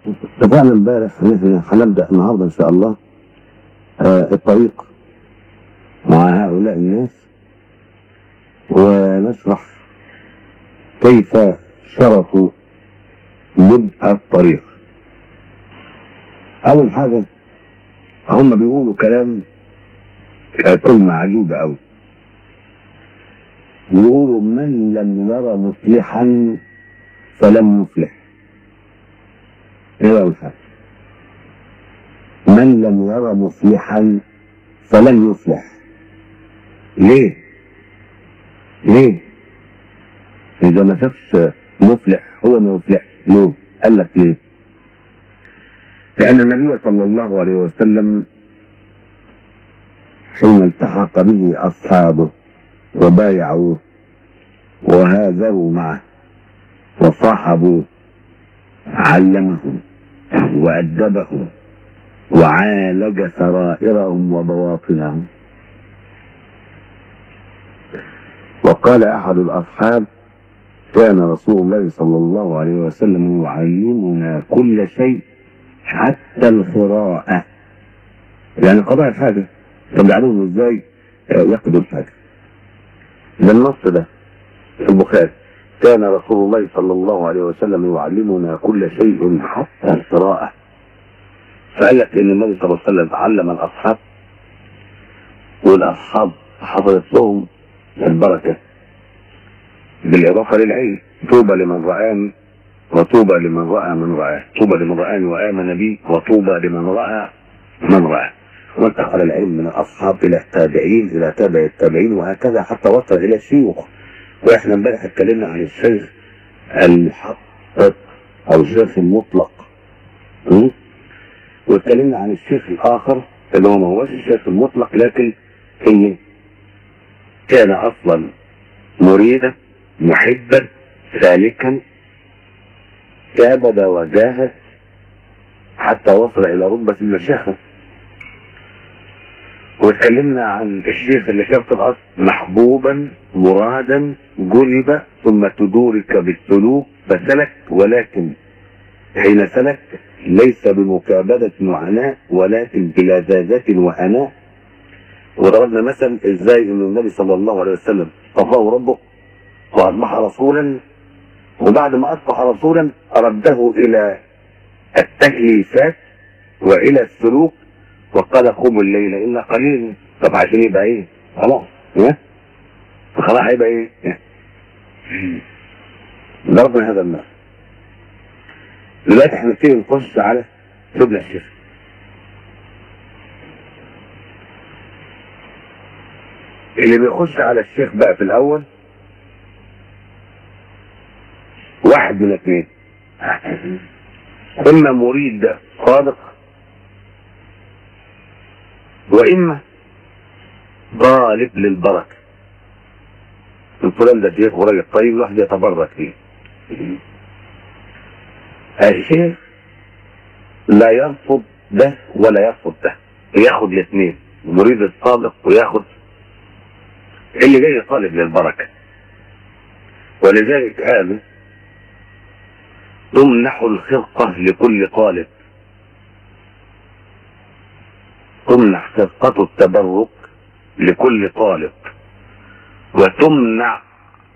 اتفقنا امبارح ان احنا هنبدا النهارده ان شاء الله آه، الطريق مع هؤلاء الناس ونشرح كيف شرطوا بدء الطريق اول حاجه هم بيقولوا كلام آه، كلمه عجيبه قوي بيقولوا من لم يرى مفلحا فلم يفلح ايه اول حاجه من لم يرى مفلحا فلن يفلح ليه ليه اذا ما شافش مفلح هو ما يفلح ليه قال لك ليه لان النبي صلى الله عليه وسلم حين التحق به اصحابه وبايعوه وهاجروا معه وصاحبوه علمهم وأدبهم وعالج سرائرهم وبواطنهم وقال أحد الأصحاب كان رسول الله صلى الله عليه وسلم يعلمنا كل شيء حتى القراءة يعني قضاء الحاجة طب يعلمهم ازاي يقضوا الحاجة ده النص ده في البخاري كان رسول الله صلى الله عليه وسلم يعلمنا كل شيء حتى القراءة فقال لك ان النبي صلى الله عليه وسلم علم الاصحاب والاصحاب حضرت لهم البركة بالاضافة للعلم طوبى لمن رآني وطوبى لمن رأى من رآه طوبى لمن رآني وآمن بي وطوبى لمن رأى من رآه وانتقل العلم من الاصحاب الى التابعين الى تابع التابعين وهكذا حتى وصل الى الشيوخ واحنا امبارح اتكلمنا عن الشيخ المحقق او الشيخ المطلق م? واتكلمنا عن الشيخ الاخر اللي هو ما هوش الشيخ المطلق لكن هي كان اصلا مريدا محبا سالكا كابد وجاهد حتى وصل الى رتبه المشيخه واتكلمنا عن الشيخ اللي كان في الاصل محبوبا مرادا جلب ثم تدورك بالسلوك فسلك ولكن حين سلك ليس بمكابدة وعناء ولكن بلذاذة وهناء وضربنا مثلا ازاي ان النبي صلى الله عليه وسلم صفاه ربه واصبح رسولا وبعد ما اصبح رسولا رده الى التكليفات والى السلوك وقال قوموا الليل الا قليلا طب عشان يبقى ايه خلاص ها خلاص هيبقى ايه ضربنا هذا المثل دلوقتي احنا نبتدي نخش على سبل الشيخ اللي بيخش على الشيخ بقى في الاول واحد من اثنين اما مريد صادق واما طالب للبركه الفلان ده شيخ وراجل طيب الواحد يتبرك فيه الشيخ لا يرفض ده ولا يرفض ده ياخد الاثنين المريد الصادق وياخد اللي جاي طالب للبركه ولذلك قالوا تمنح الخرقه لكل طالب تمنح خرقة التبرك لكل طالب وتمنع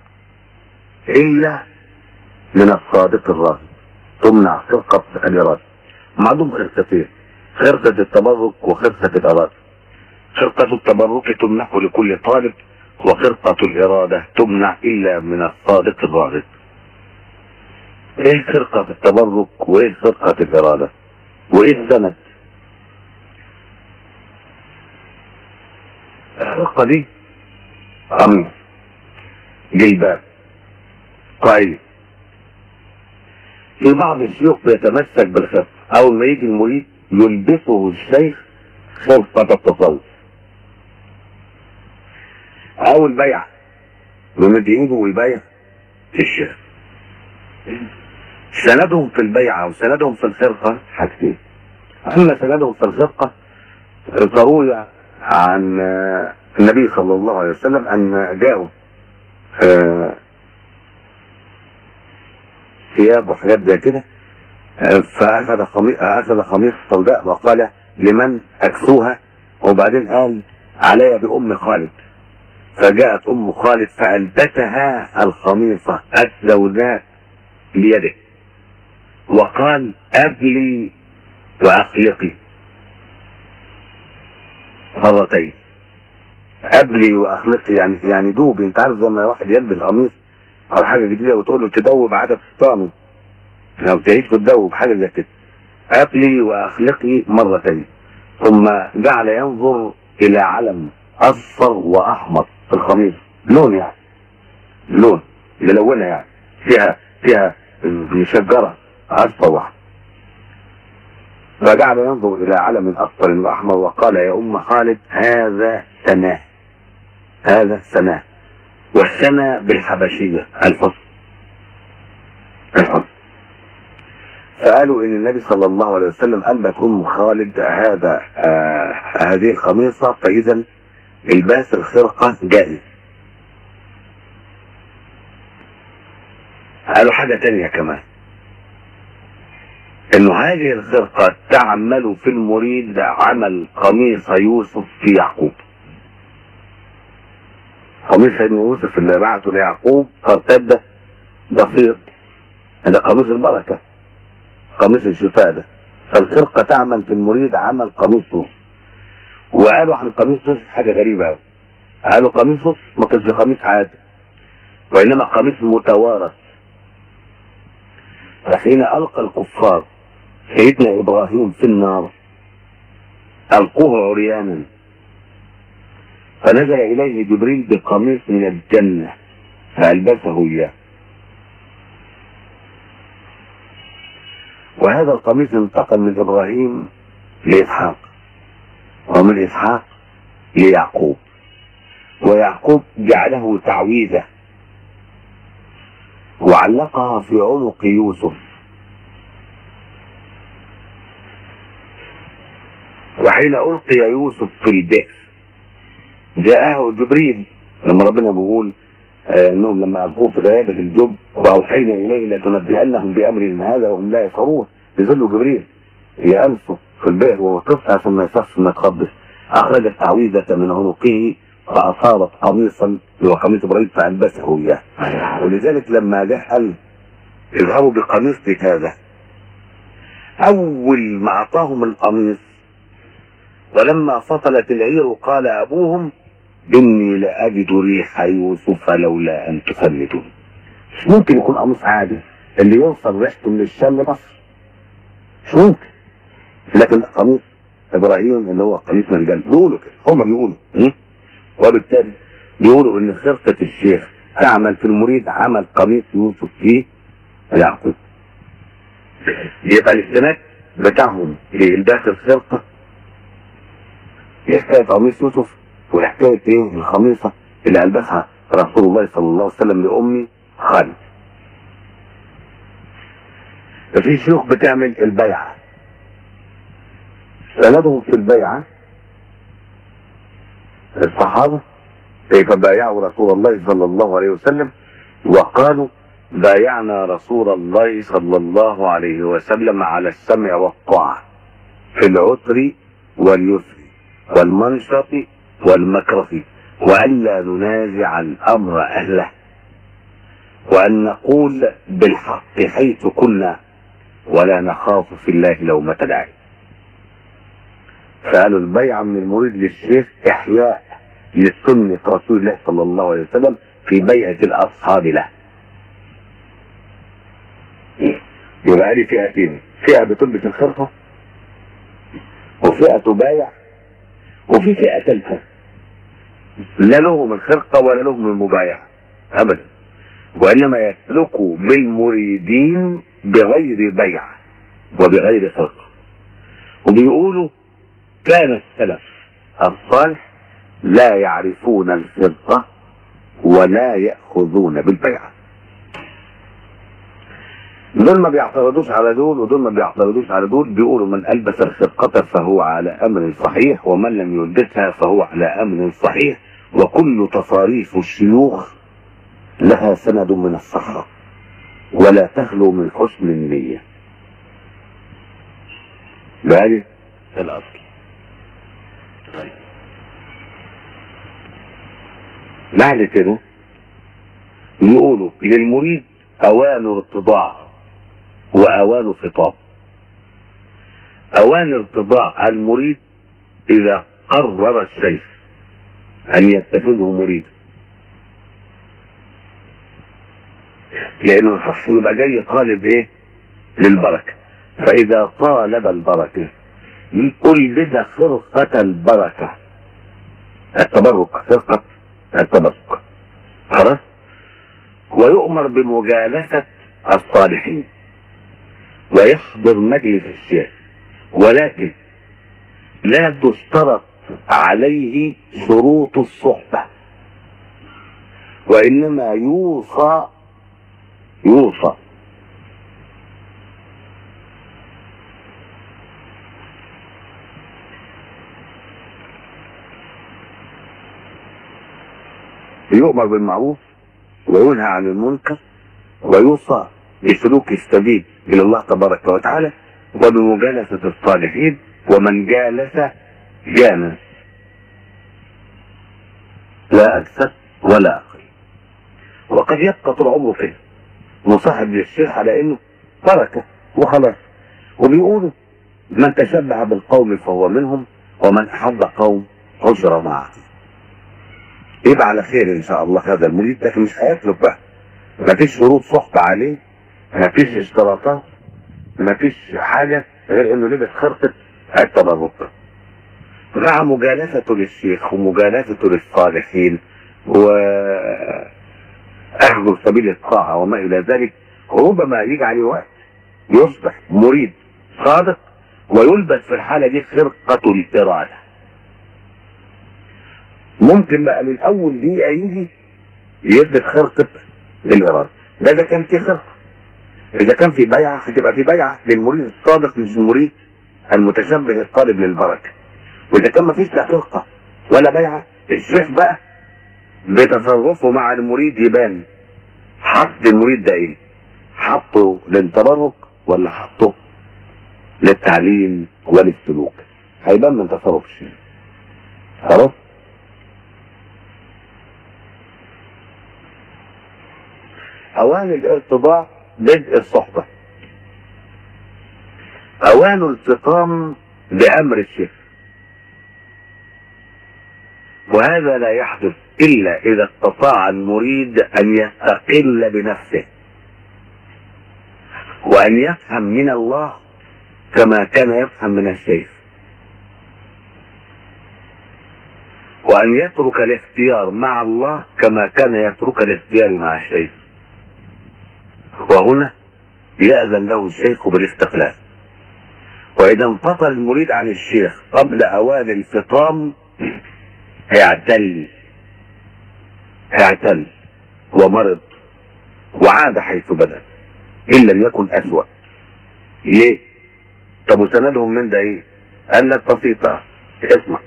إلا من الصادق الراغب تمنع خرقة الإرادة معدوم خرقتين خرقة التبرك وخرقة الإرادة خرقة التبرك تمنح لكل طالب وخرقة الإرادة تمنع إلا من الصادق الراغب إيه خرقة التبرك وإيه خرقة الإرادة وإيه السند الخرقة دي قميص جلباب قايل في بعض الشيوخ بيتمسك بالخرقة أول ما يجي المريد يلبسه الشيخ خرقة التصوف أول بيع يمد إيده ويبايع الشيخ سندهم في البيعة وسندهم في الخرقة حاجتين أما سندهم في الخرقة روي عن النبي صلى الله عليه وسلم أن جاءوا ثياب وحاجات زي كده فأخذ خميص أخذ خميص سوداء وقال لمن أكسوها وبعدين قال علي بأم خالد فجاءت أم خالد فألبسها الخميصة السوداء بيده وقال أبلي وأخلقي مرتين أبلي وأخلقي يعني يعني دوبي أنت عارف لما واحد يلبس قميص أو حاجة جديدة وتقول له تدوب عدد فستانه لو تعيش تدوب حاجة زي كده أبلي وأخلقي مرتين ثم جعل ينظر إلى علم أصفر وأحمر في الخميس لون يعني لون ملونة يعني فيها فيها مشجرة أصفر واحد فجعل ينظر إلى علم أصفر وأحمر وقال يا أم خالد هذا سناه هذا سناه والسنة بالحبشية الحسن الحسن فقالوا ان النبي صلى الله عليه وسلم البس ام خالد هذا آه هذه الخميصه فاذا الباس الخرقه جائز قالوا حاجه تانية كمان انه هذه الخرقه تعمل في المريد عمل قميص يوسف في يعقوب قميص سيدنا يوسف اللي بعته ليعقوب فارتد بسيط هذا قميص البركه قميص الشفاء ده فالخرقة تعمل في المريد عمل قميص يوسف وقالوا عن قميص يوسف حاجة غريبة أوي قالوا قميص يوسف ما كانش قميص عادي وإنما قميص متوارث فحين ألقى الكفار سيدنا إبراهيم في النار ألقوه عريانا فنزل إليه جبريل بقميص من الجنة فألبسه إياه وهذا القميص انتقل من ابراهيم لاسحاق ومن اسحاق ليعقوب ويعقوب جعله تعويذه وعلقها في عنق يوسف وحين القي يوسف في البئر جاءه جبريل لما ربنا بيقول آه انهم لما القوه في غيابه الجب واوحينا اليه لتنبئنهم بامر هذا وهم لا يشعرون يظل جبريل يأنفه في البئر وهو طفل عشان ما يصحش ما يتخبص اخرج التعويذه من عنقه فاصابت قميصا اللي هو قميص ابراهيم فالبسه اياه ولذلك لما جه قال اذهبوا بقميصي هذا اول ما اعطاهم القميص ولما فصلت العير قال ابوهم اني لاجد ريح يوسف لولا ان تفندون مش ممكن يكون قميص عادي اللي يوصل ريحته من الشام لمصر مش ممكن لكن قميص ابراهيم اللي هو قميص من الجنه بيقولوا كده هم بيقولوا م? وبالتالي بيقولوا ان خرقه الشيخ تعمل في المريد عمل قميص يوسف في يعقوب يبقى الاستناد بتاعهم لإلباس الخرقة حكاية قميص يوسف وحكاية ايه الخميصة اللي ألبسها رسول الله صلى الله عليه وسلم لأمي خالد ففي شيوخ بتعمل البيعة سندهم في البيعة الصحابة كيف بايعوا رسول الله صلى الله عليه وسلم وقالوا بايعنا رسول الله صلى الله عليه وسلم على السمع والطاعة في العسر واليسر والمنشط والمكره وألا ننازع الأمر أهله وأن نقول بالحق حيث كنا ولا نخاف في الله لومة داعي فقالوا البيعة من المريد للشيخ إحياء لسنة رسول الله صلى الله عليه وسلم في بيعة الأصحاب له يبقى لي فئتين فئة بتلبس الخرقة وفئة تبايع وفي فئة ثالثة لا لهم الخرقة ولا لهم المبايعة أبدا وإنما يسلكوا بالمريدين بغير بيع وبغير خرقة وبيقولوا كان السلف الصالح لا يعرفون الخرقة ولا يأخذون بالبيعة دول ما بيعترضوش على دول ودول ما بيعترضوش على دول بيقولوا من ألبس الخرقة فهو على أمر صحيح ومن لم يلبسها فهو على أمر صحيح وكل تصاريف الشيوخ لها سند من الصحة ولا تخلو من حسن النية بهذه الاصل طيب بعد كده يقولوا للمريد اوان ارتضاع واوان خطاب اوان ارتضاع المريد اذا قرر السيف ان يتخذه مريدا لانه الشخص يبقى جاي طالب ايه للبركه فاذا طالب البركه يقول بدا خرقه البركه التبرك خرقه التبرك خلاص ويؤمر بمجالسه الصالحين ويحضر مجلس الشيخ ولكن لا تشترط عليه شروط الصحبة وإنما يوصى يوصى يؤمر بالمعروف وينهى عن المنكر ويوصى بسلوك السبيل الى الله تبارك وتعالى وبمجالسة الصالحين ومن جالس جانا لا أكثر ولا أقل وقد يبقى طول عمره كده مصاحب للشيخ على انه بركة وخلاص وبيقولوا من تشبه بالقوم فهو منهم ومن أحب قوم حجر معه يبقى على خير ان شاء الله هذا المريد لكن مش هيطلب بقى مفيش شروط صحبة عليه مفيش اشتراطات مفيش حاجة غير انه لبس خرقة التبرك مع مجالسته للشيخ ومجالسته للصالحين و اهجر سبيل الطاعة وما الى ذلك ربما يجي عليه وقت يصبح مريد صادق ويلبس في الحالة دي خرقة الإرادة ممكن بقى من أول دقيقة يجي يلبس خرقة الإرادة ده إذا كان في خرقة إذا كان في بيعة هتبقى في بيعة للمريد الصادق مش المريد المتشبه الطالب للبركة وإذا كان مفيش لا خرقة ولا بيعة الشيخ بقى بتصرفه مع المريد يبان حط المريد ده ايه حطه للتبرك ولا حطه للتعليم وللسلوك هيبان من تصرف الشيخ خلاص اوان الارتضاع بدء الصحبة اوان التقام بامر الشيخ وهذا لا يحدث إلا إذا استطاع المريد أن يستقل بنفسه وأن يفهم من الله كما كان يفهم من الشيخ وأن يترك الاختيار مع الله كما كان يترك الاختيار مع الشيخ وهنا يأذن له الشيخ بالاستقلال وإذا انفصل المريد عن الشيخ قبل أوان الفطام هيعتل اعتل ومرض وعاد حيث بدأ إن لم يكن أسوأ ليه؟ طب وسندهم من ده إيه؟ قال لك بسيطة اسمع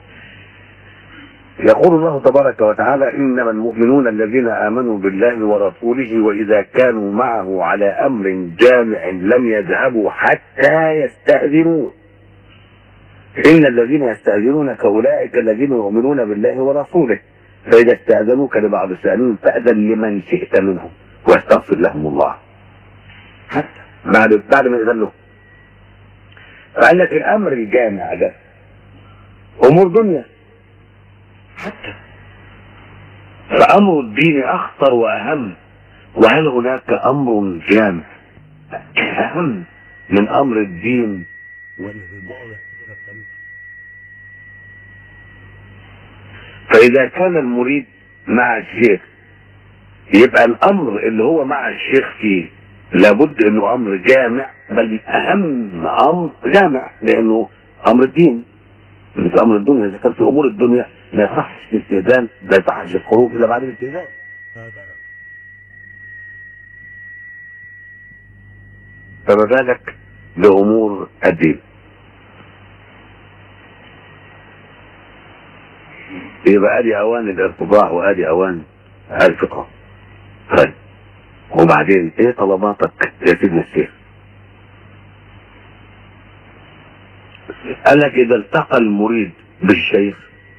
يقول الله تبارك وتعالى إنما المؤمنون الذين آمنوا بالله ورسوله وإذا كانوا معه على أمر جامع لم يذهبوا حتى يستأذنوه إن الذين يستأذنونك أولئك الذين يؤمنون بالله ورسوله فإذا استأذنوك لبعض السائلين فأذن لمن شئت منهم واستغفر لهم الله حتى بعد بعد ما يذن لهم فقال لك الأمر الجامع ده أمور دنيا حتى فأمر الدين أخطر وأهم وهل هناك أمر جامع أهم من أمر الدين والهداية فإذا كان المريد مع الشيخ يبقى الأمر اللي هو مع الشيخ فيه لابد انه امر جامع بل اهم امر جامع لانه امر الدين مش امر الدنيا اذا كان في امور الدنيا لا يصحش الاستئذان لا يصحش الخروج الا بعد الاستئذان فما بالك بامور الدين يبقى ادي اوان الارتضاع وادي اوان الفقه طيب وبعدين ايه طلباتك يا سيدنا الشيخ قال لك إذا التقى المريد بالشيخ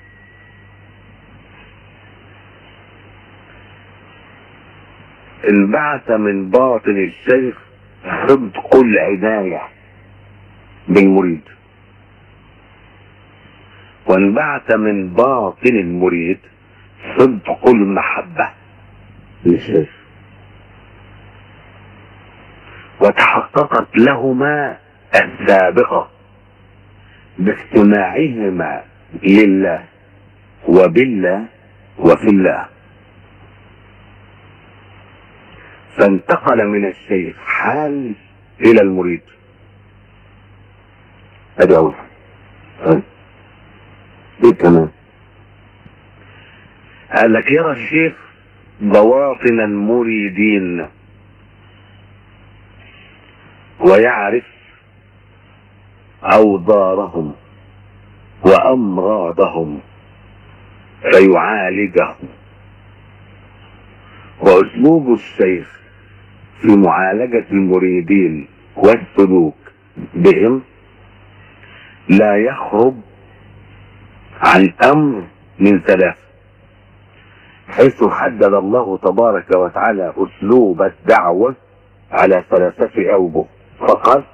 انبعث من باطن الشيخ صدق العناية بالمريد وانبعث من باطن المريد صدق المحبة للشيخ وتحققت لهما السابقة باستماعهما لله وبالله وفي الله فانتقل من الشيخ حال الى المريد ادي اول طيب ايه كمان قال لك يرى الشيخ بواطن المريدين ويعرف اوضارهم وامراضهم فيعالجهم واسلوب الشيخ في معالجة المريدين والسلوك بهم لا يخرج عن امر من ثلاث حيث حدد الله تبارك وتعالى اسلوب الدعوة على ثلاثة اوجه فقال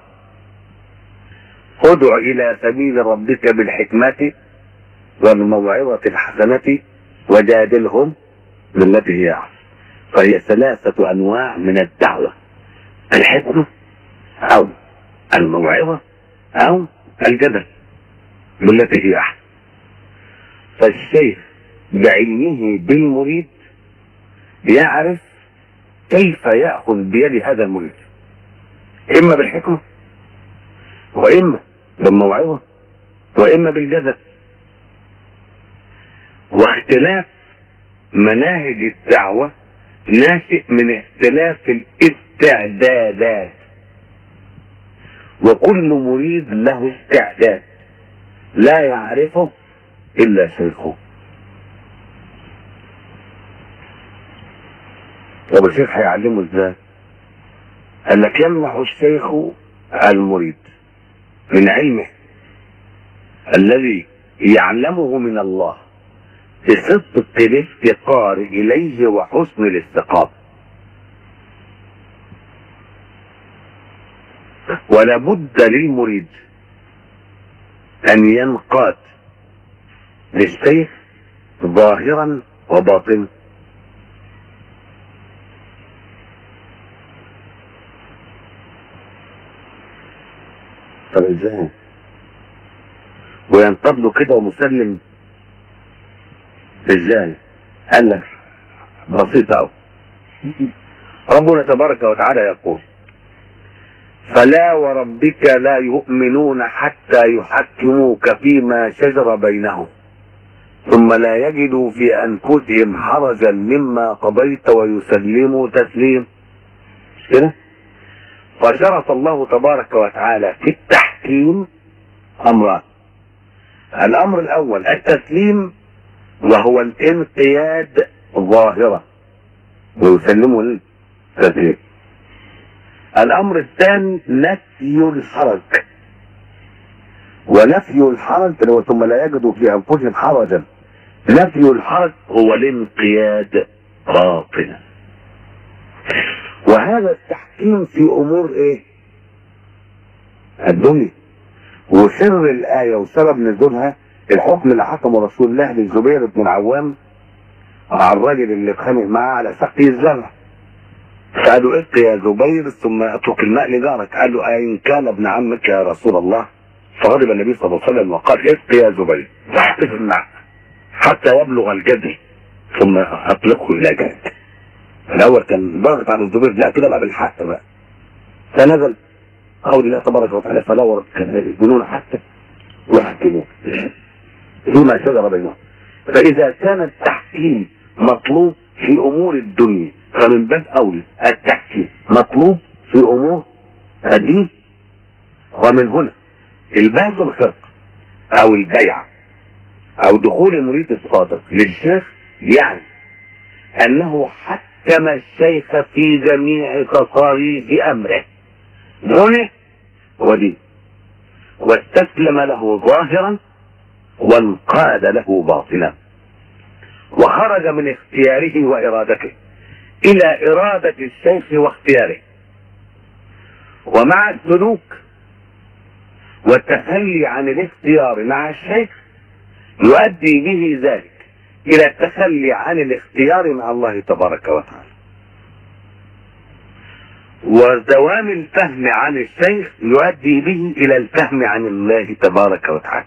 ادع الى سبيل ربك بالحكمة والموعظة الحسنة وجادلهم بالتي هي احسن فهي ثلاثة انواع من الدعوة الحكمة او الموعظة او الجدل بالتي هي احسن فالشيخ بعلمه بالمريد يعرف كيف يأخذ بيد هذا المريد إما بالحكمة وإما بالموعظة وإما بالجدل واختلاف مناهج الدعوة ناشئ من اختلاف الاستعدادات وكل مريد له استعداد لا يعرفه إلا شيخه طب الشيخ هيعلمه ازاي؟ قال لك يمنح الشيخ المريد من علمه الذي يعلمه من الله بصدق الافتقار اليه وحسن الاستقامه ولا بد للمريد ان ينقاد للشيخ ظاهرا وباطنا طب ازاي وينطب له كده ومسلم ازاي قال لك بسيطة أوي ربنا تبارك وتعالى يقول فلا وربك لا يؤمنون حتى يحكموك فيما شجر بينهم ثم لا يجدوا في أنفسهم حرجا مما قضيت ويسلموا تسليم كده فشرط الله تبارك وتعالى في التحكيم أمران الأمر الأول التسليم وهو الانقياد ظاهرة ويسلمه التسليم الأمر الثاني نفي الحرج ونفي الحرج ثم لا يجدوا في أنفسهم حرجا نفي الحرج هو الانقياد باطنا وهذا التحكيم في امور ايه الدنيا وسر الايه وسبب نزولها الحكم اللي حكمه رسول الله للزبير بن العوام مع الراجل اللي اتخانق معاه على سقي الزرع قالوا ابق يا زبير ثم اترك الماء لجارك قال له ان كان ابن عمك يا رسول الله فغضب النبي صلى الله عليه وسلم وقال ابق يا زبير فاحتفظ الماء حتى يبلغ الجدي ثم اطلقه الى جارك الاول كان ضاغط على الزبير لا كده بقى بالحق بقى فنزل قول الله تبارك وتعالى فلا ورد يسجنون حتى يحكموا فيما شجر بينهم فاذا كان التحكيم مطلوب في امور الدنيا فمن باب اولى التحكيم مطلوب في امور الدين ومن هنا الباب الخرق او البيع او دخول المريد الصادق للشيخ يعني انه حكم الشيخ في جميع تصاريف امره دنيا ودين واستسلم له ظاهرا وانقاد له باطنا وخرج من اختياره وارادته الى اراده الشيخ واختياره ومع السلوك والتخلي عن الاختيار مع الشيخ يؤدي به ذلك الى التخلي عن الاختيار مع الله تبارك وتعالى ودوام الفهم عن الشيخ يؤدي به الى الفهم عن الله تبارك وتعالى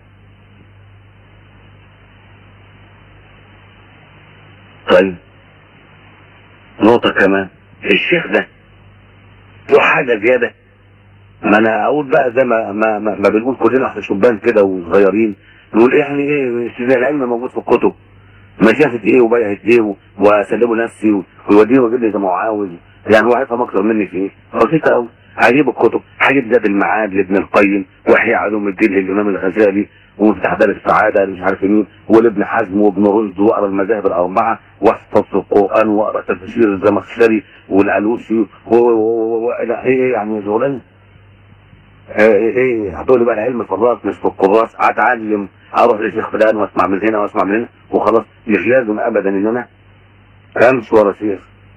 طيب نقطة كمان الشيخ ده له حاجة زيادة ما انا اقول بقى زي ما ما, ما, ما بنقول كلنا احنا شبان كده وصغيرين نقول يعني ايه استاذ العلم موجود في الكتب ما شافت ايه وبيعت ايه واسلمه نفسي ويوديه ويجيب لي زي ما هو عاوز يعني هو هيفهم اكتر مني في ايه بسيطه قوي هجيب الكتب هجيب زاد المعاد لابن القيم واحياء علوم الدين للامام الغزالي ومفتاح دار السعاده مش عارف مين ولابن حزم وابن رشد واقرا المذاهب الاربعه واحفظ القران واقرا تفسير الزمخشري والالوسي ايه يعني زولان ايه ايه هتقول بقى العلم في الراس مش في الكراس اتعلم اروح لشيخ فلان واسمع من هنا واسمع من هنا وخلاص مش لازم ابدا ان انا امشي ورا شيخ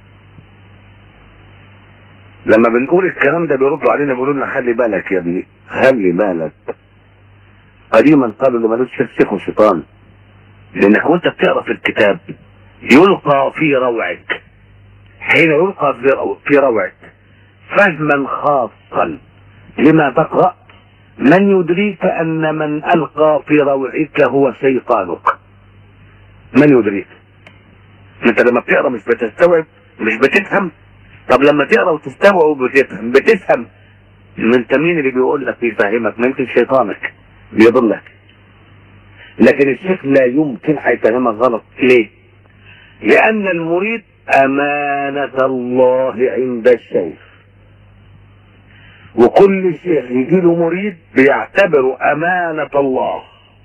لما بنقول الكلام ده بيردوا علينا بيقولوا لنا خلي بالك يا ابني خلي بالك قديما قالوا اللي ملوش شيخ وشيطان لانك وانت بتقرا في الكتاب يلقى في روعك حين يلقى في روعك فهما خاصا لما تقرا من يدريك ان من القى في روعك هو شيطانك من يدريك انت لما بتقرا مش بتستوعب مش بتفهم طب لما تقرا وتستوعب وتفهم بتفهم انت مين اللي بيقول لك يفهمك ما يمكن شيطانك بيضلك لكن الشيخ لا يمكن هيفهمك غلط ليه لان المريد امانة الله عند الشيخ وكل شيخ يجي له مريد بيعتبر امانة الله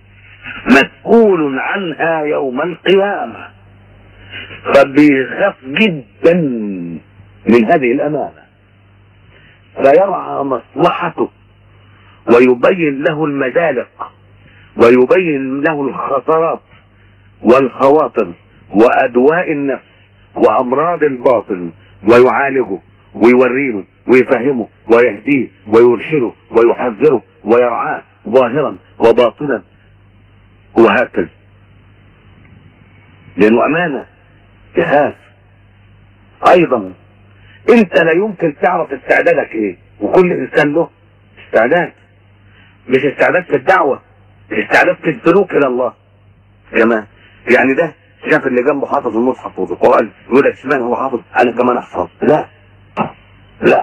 مسؤول عنها يوم القيامة فبيخاف جدا من هذه الامانة فيرعى مصلحته ويبين له المدالق ويبين له الخطرات والخواطر وادواء النفس وامراض الباطن ويعالجه ويوريه ويفهمه ويهديه ويرشده ويحذره ويرعاه ظاهرا وباطنا وهكذا لانه امانه تخاف ايضا انت لا يمكن تعرف استعدادك ايه وكل انسان له استعداد مش استعداد في الدعوه استعداد في السلوك الى الله كمان يعني ده شاف اللي جنبه حافظ المصحف والقران يقول لك اشمعنى هو حافظ انا كمان احفظ لا لا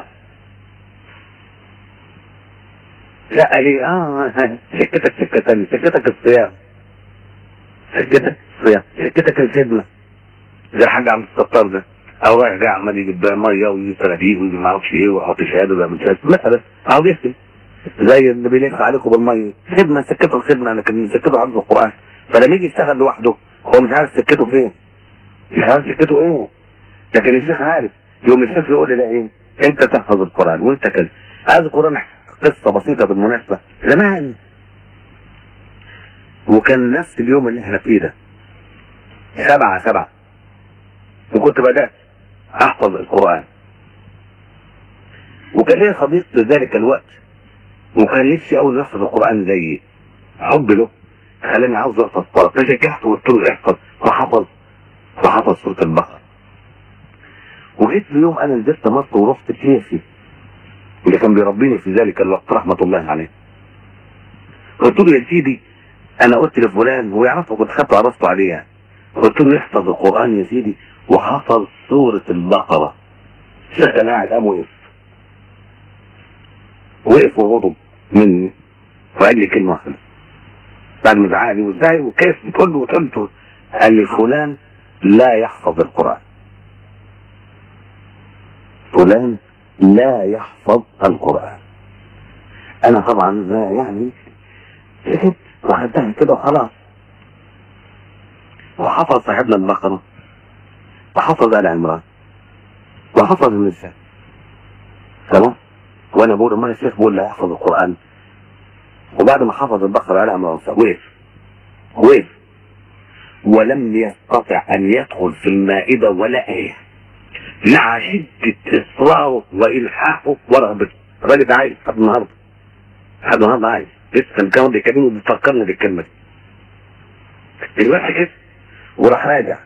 لا لي اه سكتك سكه ثانيه سكتك الصيام سكتك الصيام سكتك الخدمه زي الحاج عبد الستار ده او رايح جاي عمال يجيب بقى ميه ويجيب صناديق ويجيب ما اعرفش ايه ويحط شهاده بقى من شهاده مثلا عاوز يختم زي اللي بيلف عليكم بالميه خدمه سكته الخدمه لكن سكته حفظ القران فلما يجي يشتغل لوحده هو مش عارف سكته فين مش عارف سكته ايه لكن الشيخ عارف يوم الشيخ يقول لي لا ايه انت تحفظ القران وانت كذا اذكر انا قصه بسيطه بالمناسبه زمان وكان نفس اليوم اللي احنا فيه ده سبعة سبعة وكنت بدأت أحفظ القرآن وكان لي صديق في ذلك الوقت وكان نفسي أول يحفظ القرآن زيي حب له خلاني عاوز أحفظ القرآن فشجعته وقلت له احفظ فحفظ فحفظ سورة البقرة وجيت في يوم أنا نزلت مصر ورحت كيفي اللي كان بيربيني في ذلك الوقت رحمة الله عليه قلت له يا سيدي أنا قلت لفلان هو يعرفه كنت خدته عرفته عليه يعني قلت له احفظ القرآن يا سيدي وحفظ سورة البقرة الشيخ كان قاعد قام وقف وقف وغضب مني وقال لي كلمة واحدة بعد ما زعق لي وازاي وكيف بتقول له وقلت قال لي فلان لا يحفظ القرآن فلان لا يحفظ القرآن أنا طبعا يعني سكت وخدتها كده وخلاص وحفظ صاحبنا البقرة وحفظ آل عمران وحفظ النساء تمام وانا بقول ما الشيخ بقول لا يحفظ القرآن وبعد ما حفظ البقرة على امر وقف وقف ولم يستطع ان يدخل في المائدة ولا ايه مع شدة اصراره والحاحه ورغبته الراجل ده عايز لحد النهارده لحد النهارده عايز لسه كانوا بيكلموا بيفكرني بالكلمة دي دلوقتي كده وراح راجع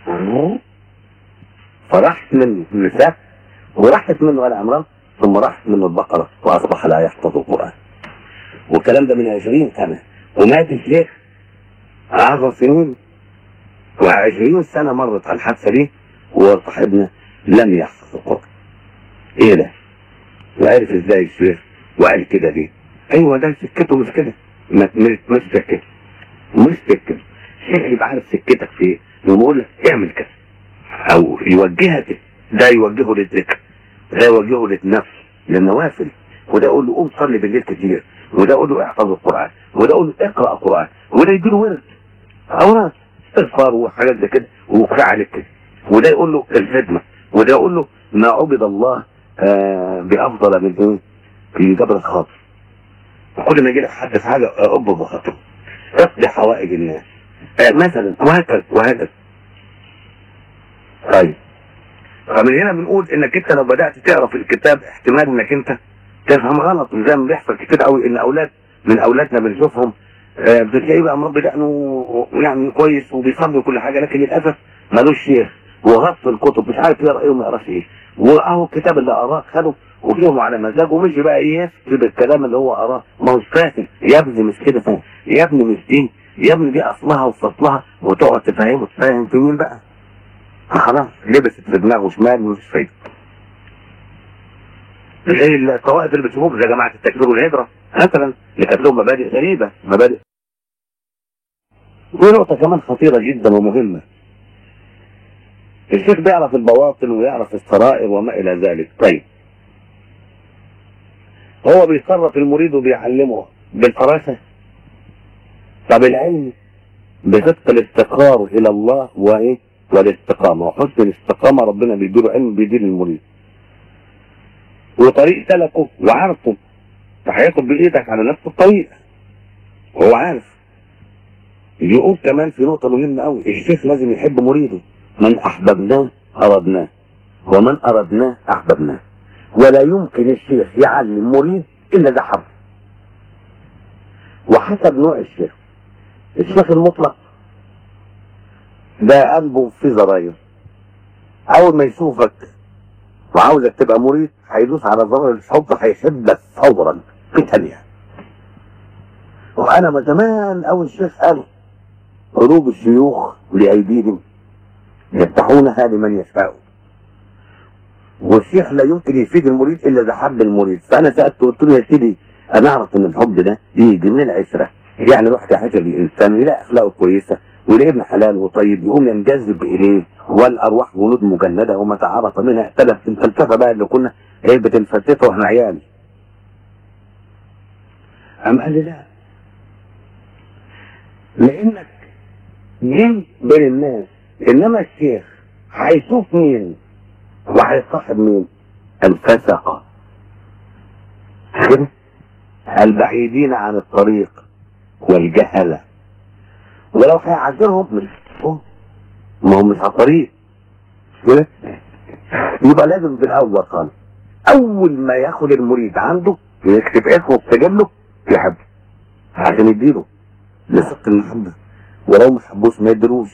فراحت منه النساء وراحت منه آل عمران ثم راحت منه البقرة وأصبح لا يحفظ القرآن والكلام ده من 20 سنة ومات الشيخ عشر سنين وعشرين سنة مرت على الحادثة دي وصاحبنا لم يحفظ القرآن ايه ده؟ وعرف ازاي الشيخ وقال كده ليه؟ ايوه ده سكته مش كده ما- مش مش سكته مش سكته الشيخ يبقى عارف سكتك في ايه يقوم يقول لك اعمل كذا او يوجهك ده يوجهه للذكر ده يوجهه للنفس للنوافل وده يقول له قوم صلي بالليل كتير وده يقول له احفظ القران وده يقول له اقرا قران وده يديله ورد اوراد استغفار وحاجات زي كده وكفايه عليك كده وده يقول له الخدمه وده يقول له ما عبد الله آه بافضل من ايه؟ في جبر الخاطر كل ما يجي لك حد في حاجه آه، اب بخاطره اقضي حوائج الناس آه مثلا وهكذا وهكذا طيب فمن هنا بنقول انك انت لو بدات تقرا في الكتاب احتمال انك انت تفهم غلط زي ما بيحصل كتير قوي ان اولاد من اولادنا بنشوفهم آه، بتلاقيه بقى مربي دقنه يعني كويس وبيصلي وكل حاجه لكن للاسف ملوش شيخ وغص الكتب مش عارف يقرا ايه وما يقراش ايه واهو الكتاب اللي قراه خده وفيهم على مزاجه ومشي بقى ايه يكتب الكلام اللي هو قراه ما هوش فاهم يا ابني مش كده فاهم يا ابني مش دي يا ابني دي اصلها وفصلها وتقعد تفهمه تفهم في مين بقى خلاص لبست في دماغه شمال ومفيش فايده زي الطوائف اللي بتشوفوهم زي جماعه التكفير والهجره مثلا اللي كانت لهم مبادئ غريبه مبادئ دي نقطة كمان خطيرة جدا ومهمة. الشيخ بيعرف البواطن ويعرف السرائر وما إلى ذلك، طيب. هو بيصرف المريد وبيعلمه بالفراسة. طب العلم بصدق الاستقرار إلى الله وإيه؟ والاستقامة، وحسن الاستقامة ربنا بيديله علم بيدير المريد. وطريق سلكه وعارفه فهياخد بإيدك على نفس الطريق. وهو عارف. يقول كمان في نقطة مهمة أوي الشيخ لازم يحب مريده من أحببناه أردناه ومن أردناه أحببناه ولا يمكن الشيخ يعلم مريد إلا ده حب وحسب نوع الشيخ الشيخ المطلق ده قلبه في زراير أول ما يشوفك وعاوزك تبقى مريد هيدوس على زرار الحب هيحبك فورا في ثانية وأنا من زمان أول الشيخ قال قلوب الشيوخ لأيديهم يفتحونها لمن يشاء والشيخ لا يمكن يفيد المريد الا اذا حب المريد فانا سالته قلت له يا سيدي انا اعرف ان الحب ده يجي من العشره يعني رحت يحشر الانسان يلاقي اخلاقه كويسه ويلاقي ابن حلال وطيب يقوم ينجذب اليه والارواح جنود مجنده وما تعرف منها اختلف في الفلسفه بقى اللي كنا ايه بتنفلسفها واحنا عيال قام قال لي لا لانك جن بين الناس انما الشيخ هيشوف مين وهيصاحب مين الفسقة كده البعيدين عن الطريق والجهلة ولو هيعذرهم مش ما هم مش على الطريق كده يبقى لازم في الاول خالص اول ما ياخد المريد عنده يكتب اسمه بسجله يحبه عشان يديله لصدق المحبه ولو ما حبوش ما يدروش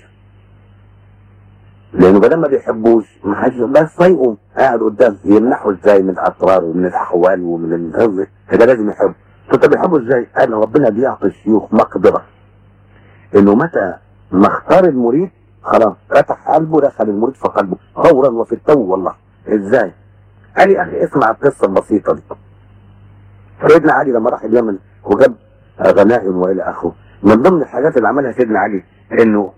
لانه بدل ما بيحبوش ما حدش بس هيقوم قاعد قدام يمنحه ازاي من الاسرار ومن الاحوال ومن الهز فده لازم يحب فانت بيحبه ازاي؟ قال ربنا بيعطي الشيوخ مقدره انه متى ما اختار المريد خلاص فتح قلبه دخل المريد في قلبه فورا وفي التو والله ازاي؟ قال يا اخي اسمع القصه البسيطه دي سيدنا علي لما راح اليمن وجاب غنائم والى اخره من ضمن الحاجات اللي عملها سيدنا علي انه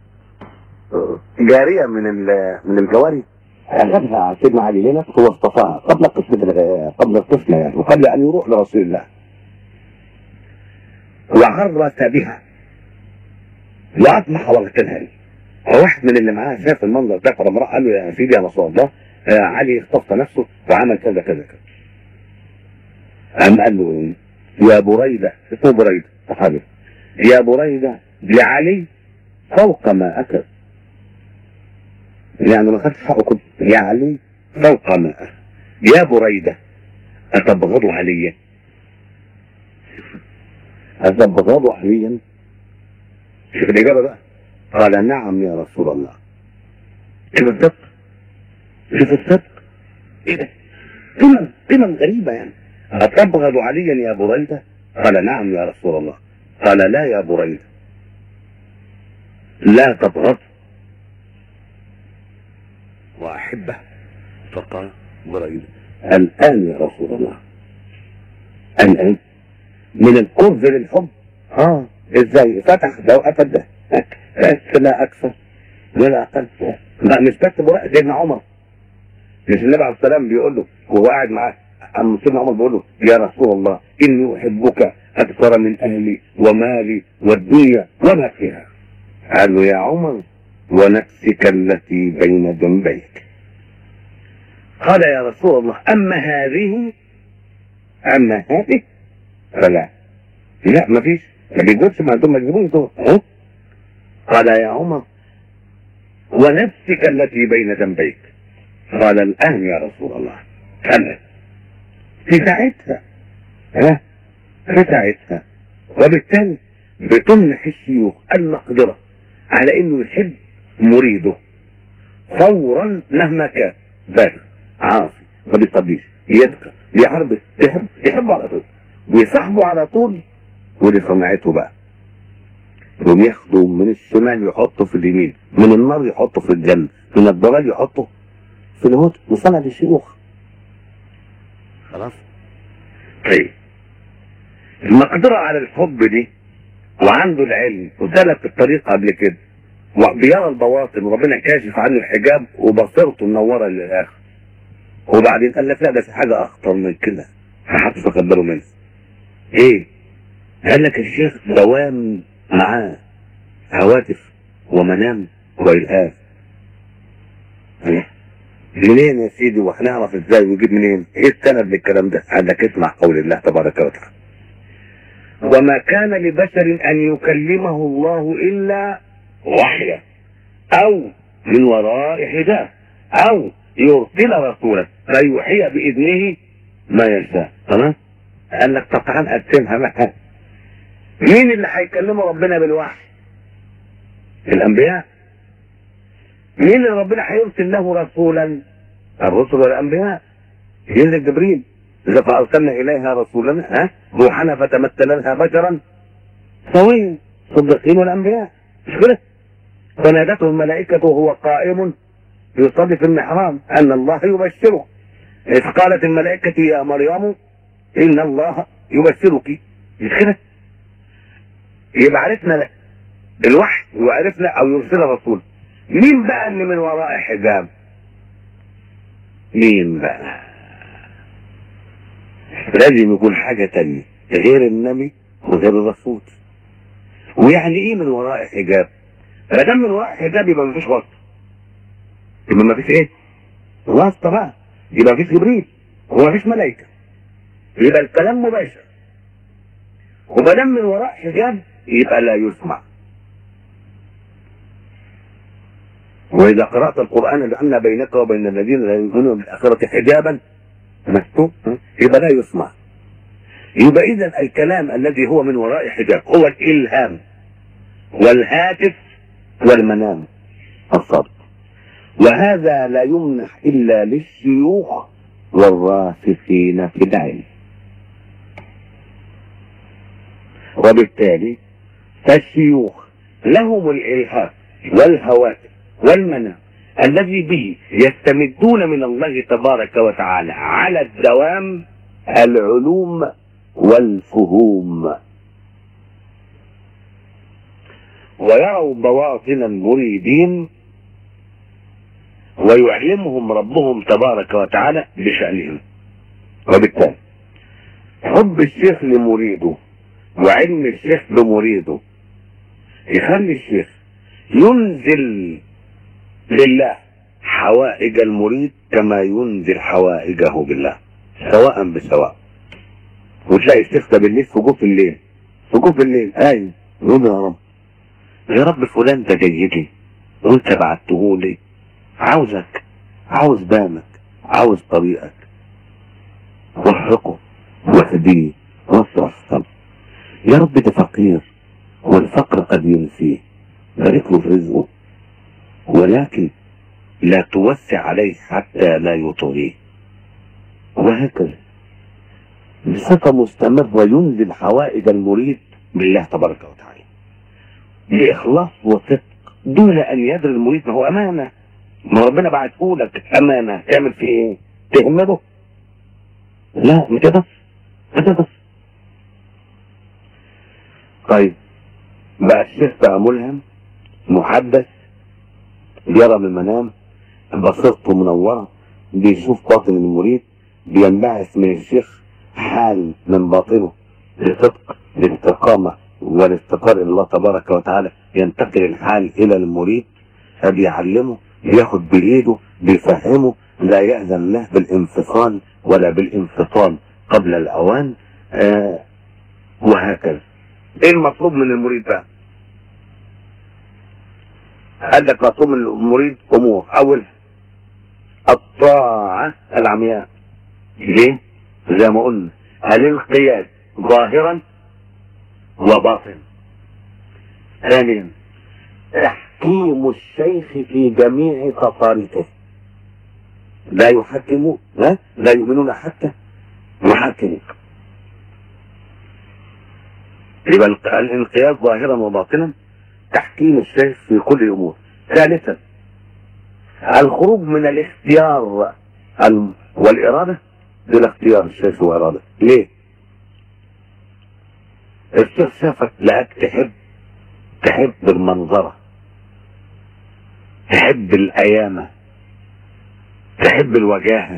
جاريه من ال- من الجواري اخذها سيدنا علي لنفسه واصطفاها قبل قصه الغ- قبل القسمه يعني وقبل ان يروح لرسول الله وعرس بها واصبح وقتها فواحد من اللي معاه شاف المنظر ده فلما راح قال له يا سيدي يا رسول الله آه، علي اختص نفسه وعمل كذا كذا كذا قام قال له ايه؟ يا بريدة اسمه بريدة صحابي يا بريدة لعلي فوق ما أكل يعني ما خدش حقه كده يا علي فوق ما أكل يا بريدة أتبغض عليا أتبغض عليا شوف الإجابة بقى قال نعم يا رسول الله شوف الصدق شوف الصدق ايه ده قمم قمم غريبة يعني أتبغض عليا يا بريدة قال نعم يا رسول الله قال لا يا بريدة لا تبغض وأحبه فقال بريدة الآن يا رسول الله الآن من الكره للحب اه ازاي فتح ده وقفل ده بس لا اكثر ولا اقل لا مش بس براء سيدنا عمر مش النبي عليه السلام بيقول له وهو قاعد معاه اما سيدنا عمر بيقول له يا رسول الله اني احبك اكثر من اهلي ومالي والدنيا وما فيها قال له يا عمر ونفسك التي بين جنبيك قال يا رسول الله اما هذه اما هذه فلا لا ما فيش ما بيقولش ما انتم مجنون دول أهو. قال يا عمر ونفسك التي بين جنبيك قال الان يا رسول الله كلا في ساعتها ها في ساعتها وبالتالي بتمنح الشيوخ المقدرة على انه يحب مريده فورا مهما كان بالغ عاصي ما بيصليش يدقى بيعرض يحب يحبه على طول ويصاحبه على طول ودي صنعته بقى يقوم ياخده من الشمال يحطه في اليمين من النار يحطه في الجنة من الضلال يحطه في الهدى وصنع الشيوخ خلاص طيب المقدرة على الحب دي وعنده العلم وسلك الطريق قبل كده وبيرى البواطن وربنا كاشف عنه الحجاب وبصيرته منوره للاخر وبعدين قال لك لا ده في حاجه اخطر من كده محدش واخد باله منها ايه؟ قال لك الشيخ دوام معاه هواتف ومنام والهاف إيه؟ منين يا سيدي وهنعرف ازاي ونجيب منين؟ ايه السند للكلام ده؟ قال لك اسمع قول الله تبارك وتعالى وما كان لبشر ان يكلمه الله الا وحيا او من وراء حجاب او يرسل رسولا فيوحي باذنه ما يشاء تمام قال لك طب تعال نقسمها بقى مين اللي هيكلمه ربنا بالوحي الانبياء مين اللي ربنا هيرسل له رسولا الرسل والانبياء ينزل جبريل اذا فارسلنا اليها رسولنا ها روحنا فتمثل لها بشرا سويا صديقين والانبياء مش كده فنادته الملائكة وهو قائم يصلي في المحراب أن الله يبشره إذ قالت الملائكة يا مريم إن الله يبشرك مش كده يبقى عرفنا الوحي وعرفنا أو يرسل رسول مين بقى اللي من وراء حجاب مين بقى لازم يكون حاجة تانية غير النبي وغير الرسول ويعني ايه من وراء حجاب ما دام من وراء حجاب يبقى مفيش واسطه يبقى مفيش ايه واسطه بقى يبقى مفيش جبريل ومفيش ملائكه يبقى الكلام مباشر وما دام من وراء حجاب يبقى لا يسمع وإذا قرأت القرآن جعلنا بينك وبين الذين لا يؤمنون بالآخرة حجابا مكتوب يبقى لا يسمع يبقى إذا الكلام الذي هو من وراء حجاب هو الإلهام والهاتف والمنام الصادق وهذا لا يمنح إلا للشيوخ والراسخين في العلم وبالتالي فالشيوخ لهم الإلهام والهواتف والمنام الذي به يستمدون من الله تبارك وتعالى على الدوام العلوم والفهوم ويروا بواطن المريدين ويعلمهم ربهم تبارك وتعالى بشأنهم وبالتالي حب الشيخ لمريده وعلم الشيخ بمريده يخلي الشيخ ينزل لله حوائج المريد كما ينزل حوائجه بالله سواء بسواء وتلاقي الشيخ ده بالليل في جوف الليل في جوف الليل ايوه يقول يا رب يا رب فلان ده جاي لي وانت بعته لي عاوزك عاوز بامك عاوز طريقك وفقه واهديه واصرف صبر يا رب ده فقير والفقر قد ينسيه بارك له في رزقه ولكن لا توسع عليه حتى لا يطغيه وهكذا بصفة مستمرة ينزل حوائج المريد بالله تبارك وتعالى بإخلاص وصدق دون أن يدري المريد ما هو أمانة ما ربنا بعته لك أمانة تعمل فيه إيه؟ تهمله؟ لا ما تقدرش ما تقدرش طيب بقى الشيخ بقى ملهم محدث يرى من المنام بصيرته منورة بيشوف باطن المريد بينبعث من الشيخ حال من باطنه لصدق الاستقامة والافتقار إلى الله تبارك وتعالى ينتقل الحال إلى المريد فبيعلمه بياخد بإيده بيفهمه لا يأذن له بالانفصال ولا بالانفصال قبل الأوان آه وهكذا ايه المطلوب من المريد بقى قال لك مطلوب من المريد امور اول الطاعة العمياء ليه زي ما قلنا الانقياد ظاهرا وباطنا ثانيا تحكيم الشيخ في جميع تصاريفه لا يحكمون ها لا يؤمنون حتى يحكموك يبقى الانقياد ظاهرا وباطنا تحكيم الشيخ في كل الامور ثالثا الخروج من الاختيار والاراده الى اختيار الشيخ واراده ليه الشيخ شافك لقاك تحب تحب المنظره تحب الايامه تحب الوجاهه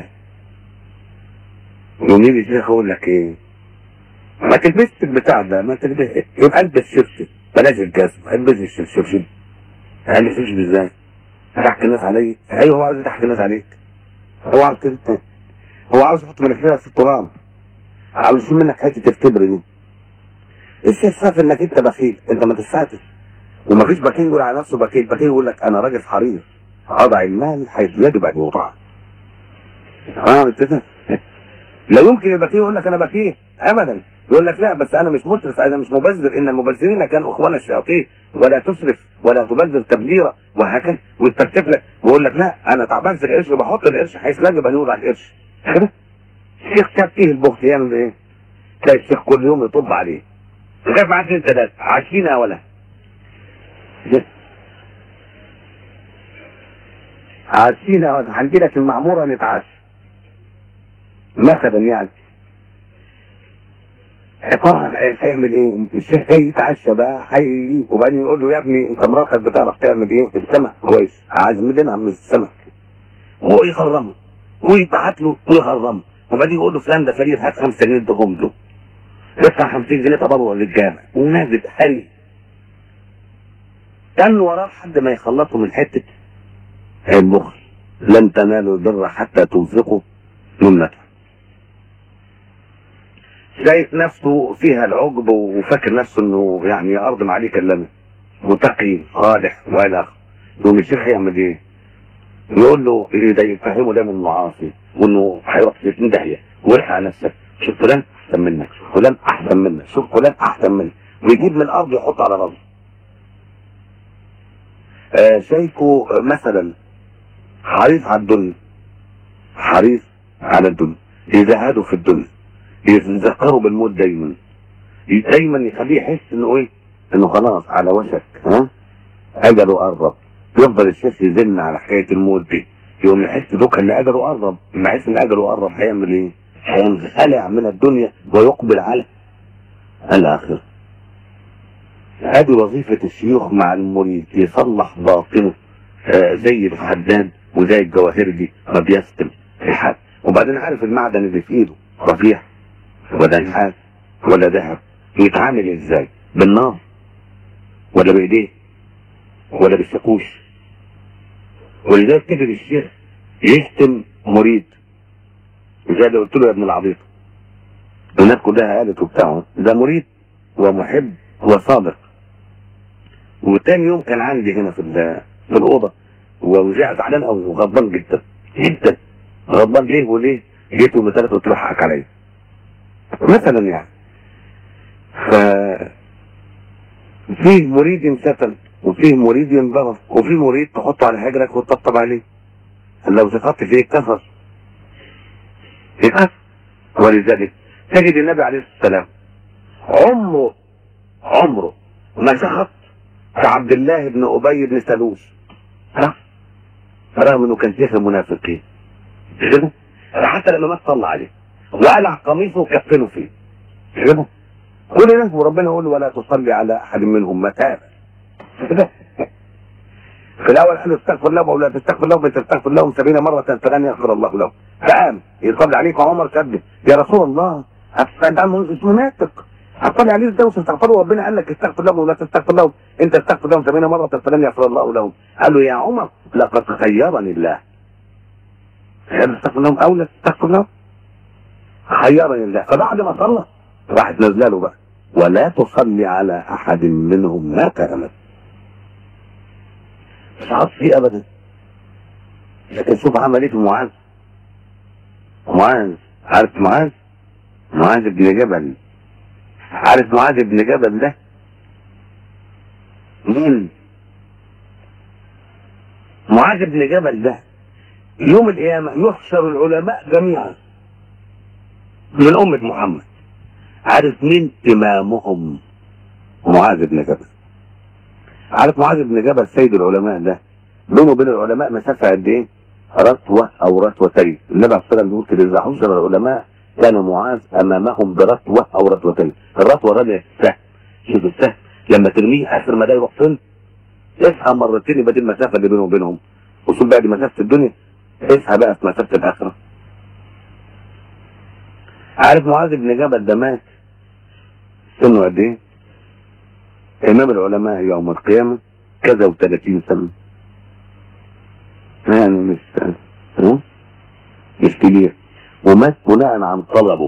يومين الشيخ يقول لك ايه ما تلبسش البتاع ده ما تلبس يبقى البس شبشب بلاش الجزم البس الشبشب يعني شبشب ازاي؟ تضحك الناس عليك ايوه هو عاوز يضحك الناس عليك هو عاوز كده هو عاوز يحط مناخيرك في التراب عاوز يشيل منك حته الكبر دي الشيخ شاف انك انت بخيل انت ما تستعتش ومفيش بخيل يقول على نفسه بخيل بخيل يقول لك انا راجل حريص اضع المال حيث يجب ان يوضع اه كده لا يمكن البخيل يقول لك انا بخيل ابدا يقول لك لا بس انا مش مسرف انا مش مبذر ان المبذرين كانوا اخوان الشياطين ولا تسرف ولا تبذر تبذيرا وهكذا ويتفلسف لك ويقول لك لا انا تعبان في القرش وبحط القرش حيث يجب ان يوضع القرش كده الشيخ شاف فيه البخت يعمل ايه؟ تلاقي الشيخ كل يوم يطب عليه لغايه ما عادش انت ده عايشين يا ولا عايشين يا ولا هنجي لك المعموره نتعشى مثلا يعني طبعا هيعمل ايه؟ الشيخ جاي يتعشى بقى هيجي وبعدين يقول له يا ابني انت مراتك بتعرف تعمل ايه في السمك كويس عازم لنا من السمك هو يخرمه ويبعت له ويخرمه وبعدين يقول له فلان ده فريق هات 5 جنيه ادهم له يدفع 50 جنيه تبرع للجامع ونازل هري كان وراه لحد ما يخلصوا من حته البخل لن تنالوا البر حتى تنفقوا مما تحبون شايف نفسه فيها العجب وفاكر نفسه انه يعني ارض ما عليه كلمه متقي صالح والى اخره يقوم الشيخ يعمل ايه؟ يقول له ايه ده يفهمه ده من المعاصي وانه هيروح في 60 داهيه والحق نفسك شوف فلان احسن منك شوف فلان احسن منك شوف فلان احسن منك ويجيب من الارض يحط على الارض آه شايفه مثلا حريص على الدنيا حريص على الدنيا يزهدوا في الدنيا يتذكروا بالموت دايما دايما يخليه يحس انه ايه انه خلاص على وشك ها اجله قرب يفضل الشيخ يزن على حكايه الموت دي يقوم يحس دوك ان اجله قرب لما يحس ان اجله قرب هيعمل ايه؟ هينخلع من الدنيا ويقبل على الاخره هذه وظيفة الشيوخ مع المريد يصلح باطنه آه زي الحداد وزي الجواهرجي ما بيستم الحد وبعدين عارف المعدن اللي في ايده رفيع ولا نحاس ولا ذهب يتعامل ازاي بالنار ولا بايديه ولا بالشاكوش ولذلك كده الشيخ يشتم مريد زي اللي قلت له يا ابن العبيط الناس كلها قالت وبتاع ده مريد ومحب وصادق وتاني يوم كان عندي هنا في ال- في الاوضه ورجعت زعلان قوي وغضبان جدا جدا غضبان ليه وليه؟ جيت يوم ثلاثة قلت له حقك عليا مثلا يعني ف فيه مريد ينسفل وفيه مريد ينضرب وفيه مريد تحطه على حجرك وتطبطب عليه لو سقطت فيه كفر يكفر ولذلك تجد النبي عليه الصلاه والسلام عمره عمره ما سخط كعبد الله بن ابي بن سلول ها رغم انه كان شيخ المنافقين كده حتى لما مات صلى عليه وقلع قميصه وكفنه فيه كده كل ده وربنا يقول ولا تصلي على احد منهم مات كده في الاول قال استغفر لهم ولا تستغفر لهم تستغفر لهم سبعين مره فلن يغفر الله لهم فقام يصلي عليك عمر سد يا رسول الله انت اسمه ناتق هتصلي عليه ازاي وتستغفروا ربنا قال لك استغفر لهم ولا تستغفر لهم انت استغفر لهم 80 مره فلن يغفر الله لهم قال له يا عمر لقد خيرني الله هل تستغفر لهم او لا تستغفر لهم خيرني الله فبعد ما صلى راحت نازله له بقى ولا تصلي على احد منهم مات ابدا مش عاطف فيه ابدا لكن شوف عمل ايه في معاذ معاذ عارف معاذ معاذ بن جبل عارف معاذ بن جبل ده مين معاذ بن جبل ده يوم القيامة يحشر العلماء جميعا من أمة محمد عارف مين إمامهم معاذ بن جبل عارف معاذ بن جبل سيد العلماء ده بينه وبين العلماء مسافة قد إيه؟ رتوة أو رتوتين النبي عليه الصلاة والسلام بيقول كده إذا حشر العلماء كان معاذ أمامهم برتوة أو رتوتين الرتوة رمي السهم شوف السهم لما ترميه آخر ما ده يروح فين؟ اسعى مرتين يبقى دي المسافة اللي بينه وبينهم وشوف بقى دي مسافة الدنيا اسعى بقى في مسافة الآخرة عارف معاذ بن جبل ده مات سنه قد ايه؟ إمام العلماء يوم القيامة كذا وثلاثين سنة يعني مش ها؟ مش كبير ومات بناء عن طلبه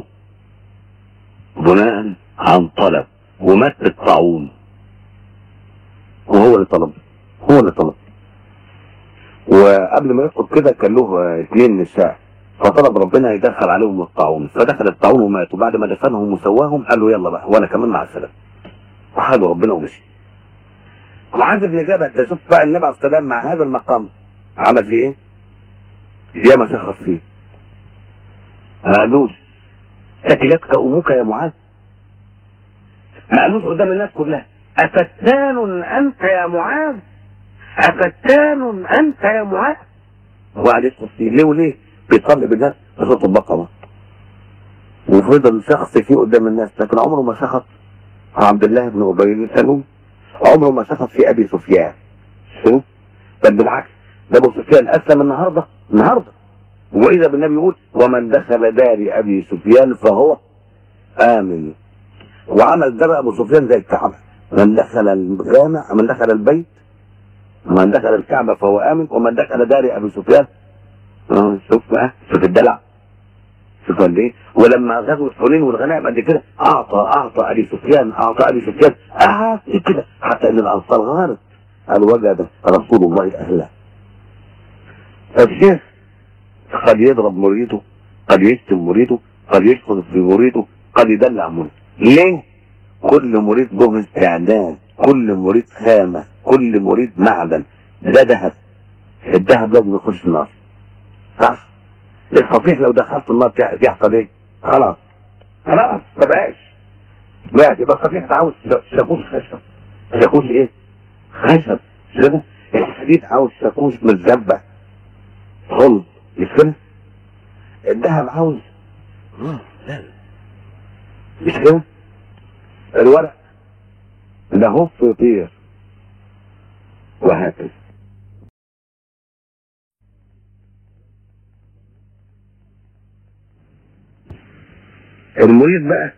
بناء عن طلب ومات بالطاعون وهو اللي طلب هو اللي طلب وقبل ما يدخل كده كان له اثنين نساء فطلب ربنا يدخل عليهم الطاعون فدخل الطاعون ومات وبعد ما دفنهم وسواهم قال له يلا بقى وانا كمان مع السلامه وحاله ربنا ومشي معاذ بن جبل ده شوف بقى النبي عليه الصلاه والسلام مع هذا المقام عمل فيه ايه؟ يا ما شخص فيه ما قالوش ثكلتك امك يا معاذ ما قالوش قدام الناس كلها أفتان أنت يا معاذ أفتان أنت يا معاذ وقعد يشخص فيه ليه وليه؟ بيصلي بالناس بصوت البقرة وفضل شخص فيه قدام الناس لكن عمره ما شخص عبد الله بن ابي بن سلول عمره ما شخص في ابي سفيان شوف بل بالعكس ده ابو سفيان اسلم النهارده النهارده واذا بالنبي يقول ومن دخل دار ابي سفيان فهو امن وعمل ده بقى ابو سفيان زي الكعبه من دخل الجامع من دخل البيت من دخل الكعبه فهو امن ومن دخل دار ابي سفيان آه، شوف بقى شوف الدلع شوف قد ايه ولما غزوة حنين والغنائم قد كده اعطى اعطى ابي سفيان اعطى ابي سفيان اعطى كده حتى ان الانصار غارت قال وجد رسول الله اهله الشيخ قد يضرب مريده قد يشتم مريده قد يشخص في مريده قد يدلع مريده ليه؟ كل مريد له استعداد كل مريد خامة كل مريد معدن ده ذهب الذهب لازم يخش النار صح؟ الصفيح لو دخلت النار يحصل ايه؟ خلاص خلاص ما بقاش بقى يبقى الصفيح ده عاوز شاكوش خشب شاكوش ايه؟ خشب كده الحديد عاوز شاكوش متزبع غل مش كده؟ الذهب عاوز اه لا مش كده؟ الورق ده هف يطير وهكذا المريد بقى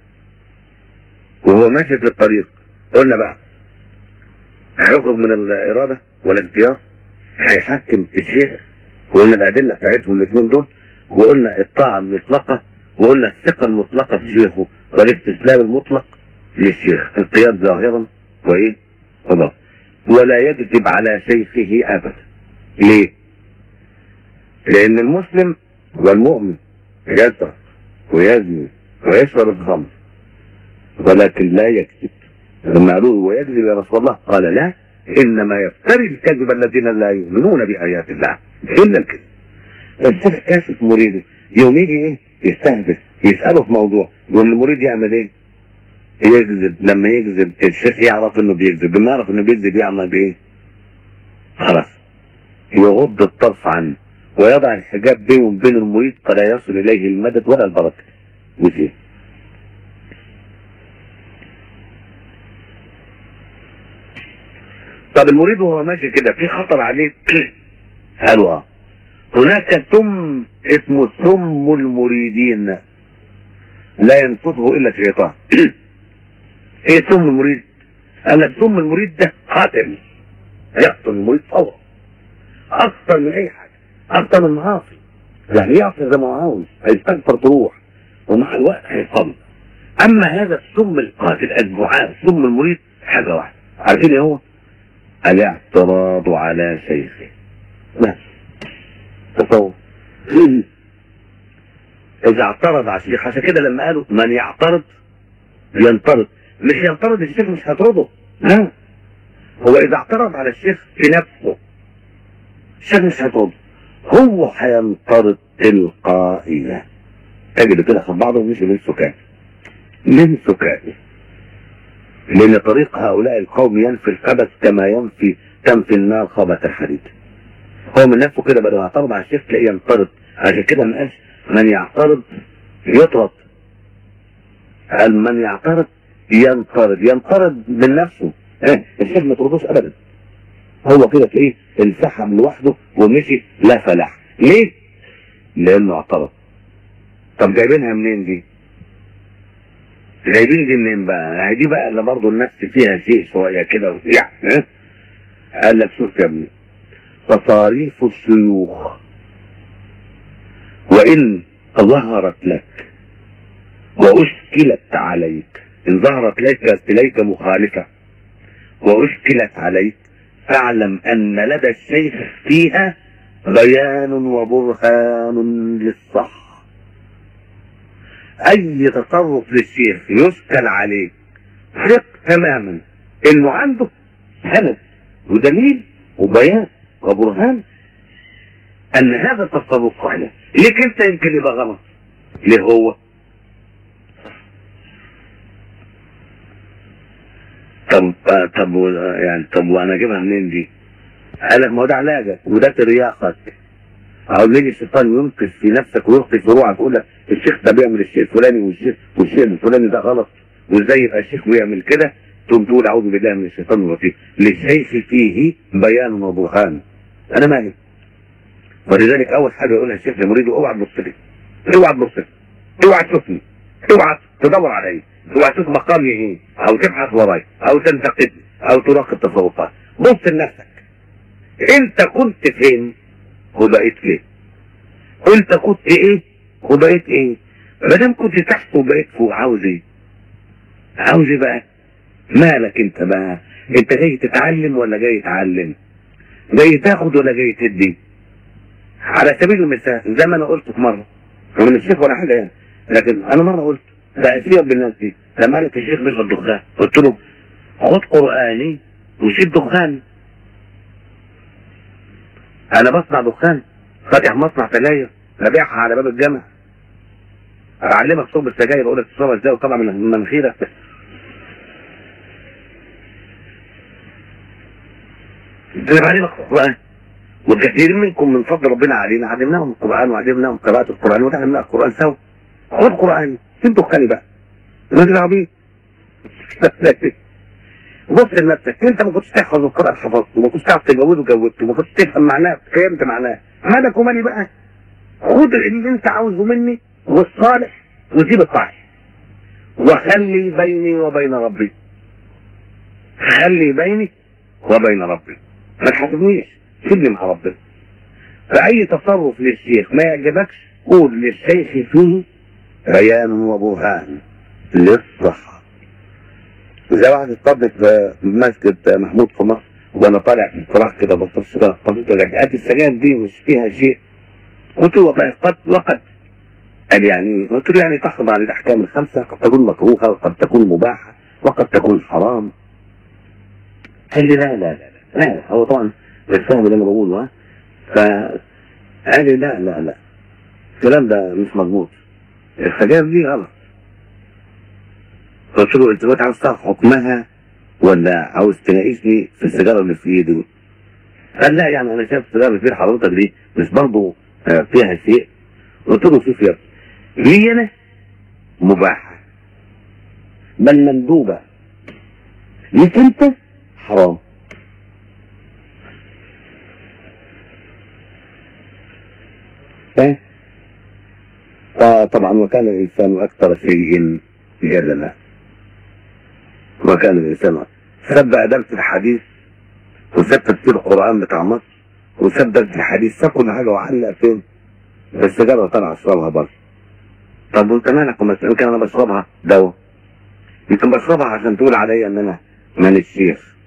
وهو ماشي في الطريق قلنا بقى هيخرج من الإرادة والاختيار هيحكم الشيخ وقلنا الأدلة بتاعتهم الاثنين دول وقلنا الطاعة المطلقة وقلنا الثقة المطلقة في شيخه والاستسلام المطلق للشيخ انقياد ظاهرا وايه خلاص ولا يكذب على شيخه ابدا ليه لان المسلم والمؤمن يسرق ويزني ويشرب الخمر ولكن لا يكذب لما قالوا له ويكذب يا رسول الله قال لا انما يفتري الكذب الذين لا يؤمنون بايات الله الا الكذب الشيخ كاشف مريده يوم يجي ايه يستهدف يساله في موضوع يقول المريد يعمل ايه؟ يكذب لما يكذب الشيخ يعرف انه بيكذب لما يعرف انه بيكذب يعمل بايه؟ خلاص يغض الطرف عنه ويضع الحجاب بينه وبين المريد فلا يصل اليه المدد ولا البركه وزيه طب المريد وهو ماشي كده في خطر عليه قالوا اه هناك سم اسمه سم المريدين لا ينفذه الا الشيطان ايه سم المريد قال لك سم المريد ده قاتل يقتل المريد فورا اكثر من اي حاجه اكثر من المعاصي يعني يعصي زي ما هو عاوز هيستغفر تروح ومع الوقت هيصلي اما هذا السم القاتل الجعان سم المريد حاجه واحده عارفين ايه هو؟ الاعتراض على شيخه بس تصور اذا اعترض على الشيخ عشان كده لما قالوا من يعترض ينطرد مش ينطرد الشيخ مش هيطرده لا هو اذا اعترض على الشيخ في نفسه الشيخ مش هيطرده هو هينطرد تلقائيا تجد كده خد بعضه ومشي من سكان من سكان لان طريق هؤلاء القوم ينفي الخبث كما ينفي تنفي النار خبث الحديد هو من نفسه كده بدل ما يعترض على الشيخ تلاقيه ينطرد عشان كده ما قالش من يعترض يطرد قال من يعترض ينطرد ينطرد من نفسه ايه الشيخ ما يطردوش ابدا هو كده تلاقيه انسحب لوحده ومشي لا فلاح ليه؟ لانه اعترض طب جايبينها منين دي؟ جايبين دي منين بقى؟ هي دي بقى اللي برضه النفس فيها شيء شويه كده يعني اه؟ قال لك شوف يا ابني تصاريف الشيوخ وإن ظهرت لك وأشكلت عليك إن ظهرت لك إليك مخالفة وأشكلت عليك فاعلم أن لدى الشيخ فيها بيان وبرهان للصح أي تصرف للشيخ يشكل عليك ثق تماما إنه عنده سند ودليل وبيان وبرهان ان هذا التصرف صحيح ليك انت يمكن يبقى غلط ليه هو طب طب يعني طب وانا اجيبها منين دي؟ قال لك ما هو ده علاجك وده ترياقك او يجي الشيطان ينقذ في نفسك ويلقي في روعك يقول لك الشيخ ده بيعمل الشيء الفلاني والشيخ والشيء الفلاني ده غلط وازاي يبقى الشيخ ويعمل كده تقوم تقول اعوذ بالله من الشيطان الرجيم للشيخ فيه بيان وبرهان انا مالي ولذلك اول حاجه يقولها الشيخ لمريده اوعى تبص لي اوعى تبص لي اوعى تشوفني اوعى تدور علي اوعى تشوف مقامي ايه او تبحث وراي او تنتقدني او تراقب تصرفاتي بص لنفسك انت كنت فين وبقيت فين انت كنت ايه وبقيت ايه ما دام كنت تحت وبقيت فوق عاوز ايه عاوز ايه بقى مالك انت بقى انت جاي تتعلم ولا جاي تعلم جاي تاخد ولا جاي تدي على سبيل المثال زي ما انا قلت في مره هو من الشيخ ولا حاجه يعني لكن انا مره قلت تاثير بالناس دي لما قالت الشيخ بيشرب دخان قلت له خد قراني وسيب دخان انا بصنع دخان فاتح مصنع سجاير ببيعها على باب الجامع اعلمك شرب السجاير اقول لك تشربها ازاي وطبعا من مناخيرك انا بعلمك القران وكثير منكم من فضل ربنا علينا علمناهم القران وعلمناهم قراءه القران وتعلمنا القران سوا خد قران سيب دخاني بقى راجل عبيط بص لنفسك انت ما كنتش تحفظ القران حفظته وما كنتش تعرف تجوزه جوزته وما كنتش تفهم معناه فهمت معناه مالك ومالي بقى خد اللي انت عاوزه مني والصالح وسيب الصالح وخلي بيني وبين ربي خلي بيني وبين ربي ما تحاسبنيش سيبني مع ربنا فأي تصرف للشيخ ما يعجبكش قول للشيخ فيه بيان وبرهان للصحة زي واحد اتطبق في مسجد محمود في مصر وانا طالع في الفراغ كده ببص كده طبيب رجعت السجاير دي مش فيها شيء قلت له والله قد وقد قال يعني قلت له يعني تخضع للاحكام الخمسه قد تكون مكروهه وقد تكون مباحه وقد تكون حرام قال لي لا لا لا لا, لا. هو طبعا مش فاهم اللي انا بقوله ها فقال لي لا لا لا الكلام ده مش مظبوط السجاير دي غلط قلت له انت دلوقتي عاوز تعرف حكمها ولا عاوز تناقشني في السيجاره اللي في ايدي قال لا يعني انا شايف السيجاره اللي في إيد حضرتك دي مش برضه آه، فيها شيء قلت له شوف يا ابني لي انا مباحه بل مندوبه ليك انت حرام فاهم؟ فطبعا وكان الانسان اكثر شيء جدلا وكان الانسان سب درس الحديث وسب تفسير القران بتاع مصر وسب درس الحديث ساب كل حاجه وعلق فين؟ في السيجاره طلع اشربها بره طب وانت مالك وما يمكن انا بشربها دواء يمكن بشربها عشان تقول عليا ان انا مانيش شيخ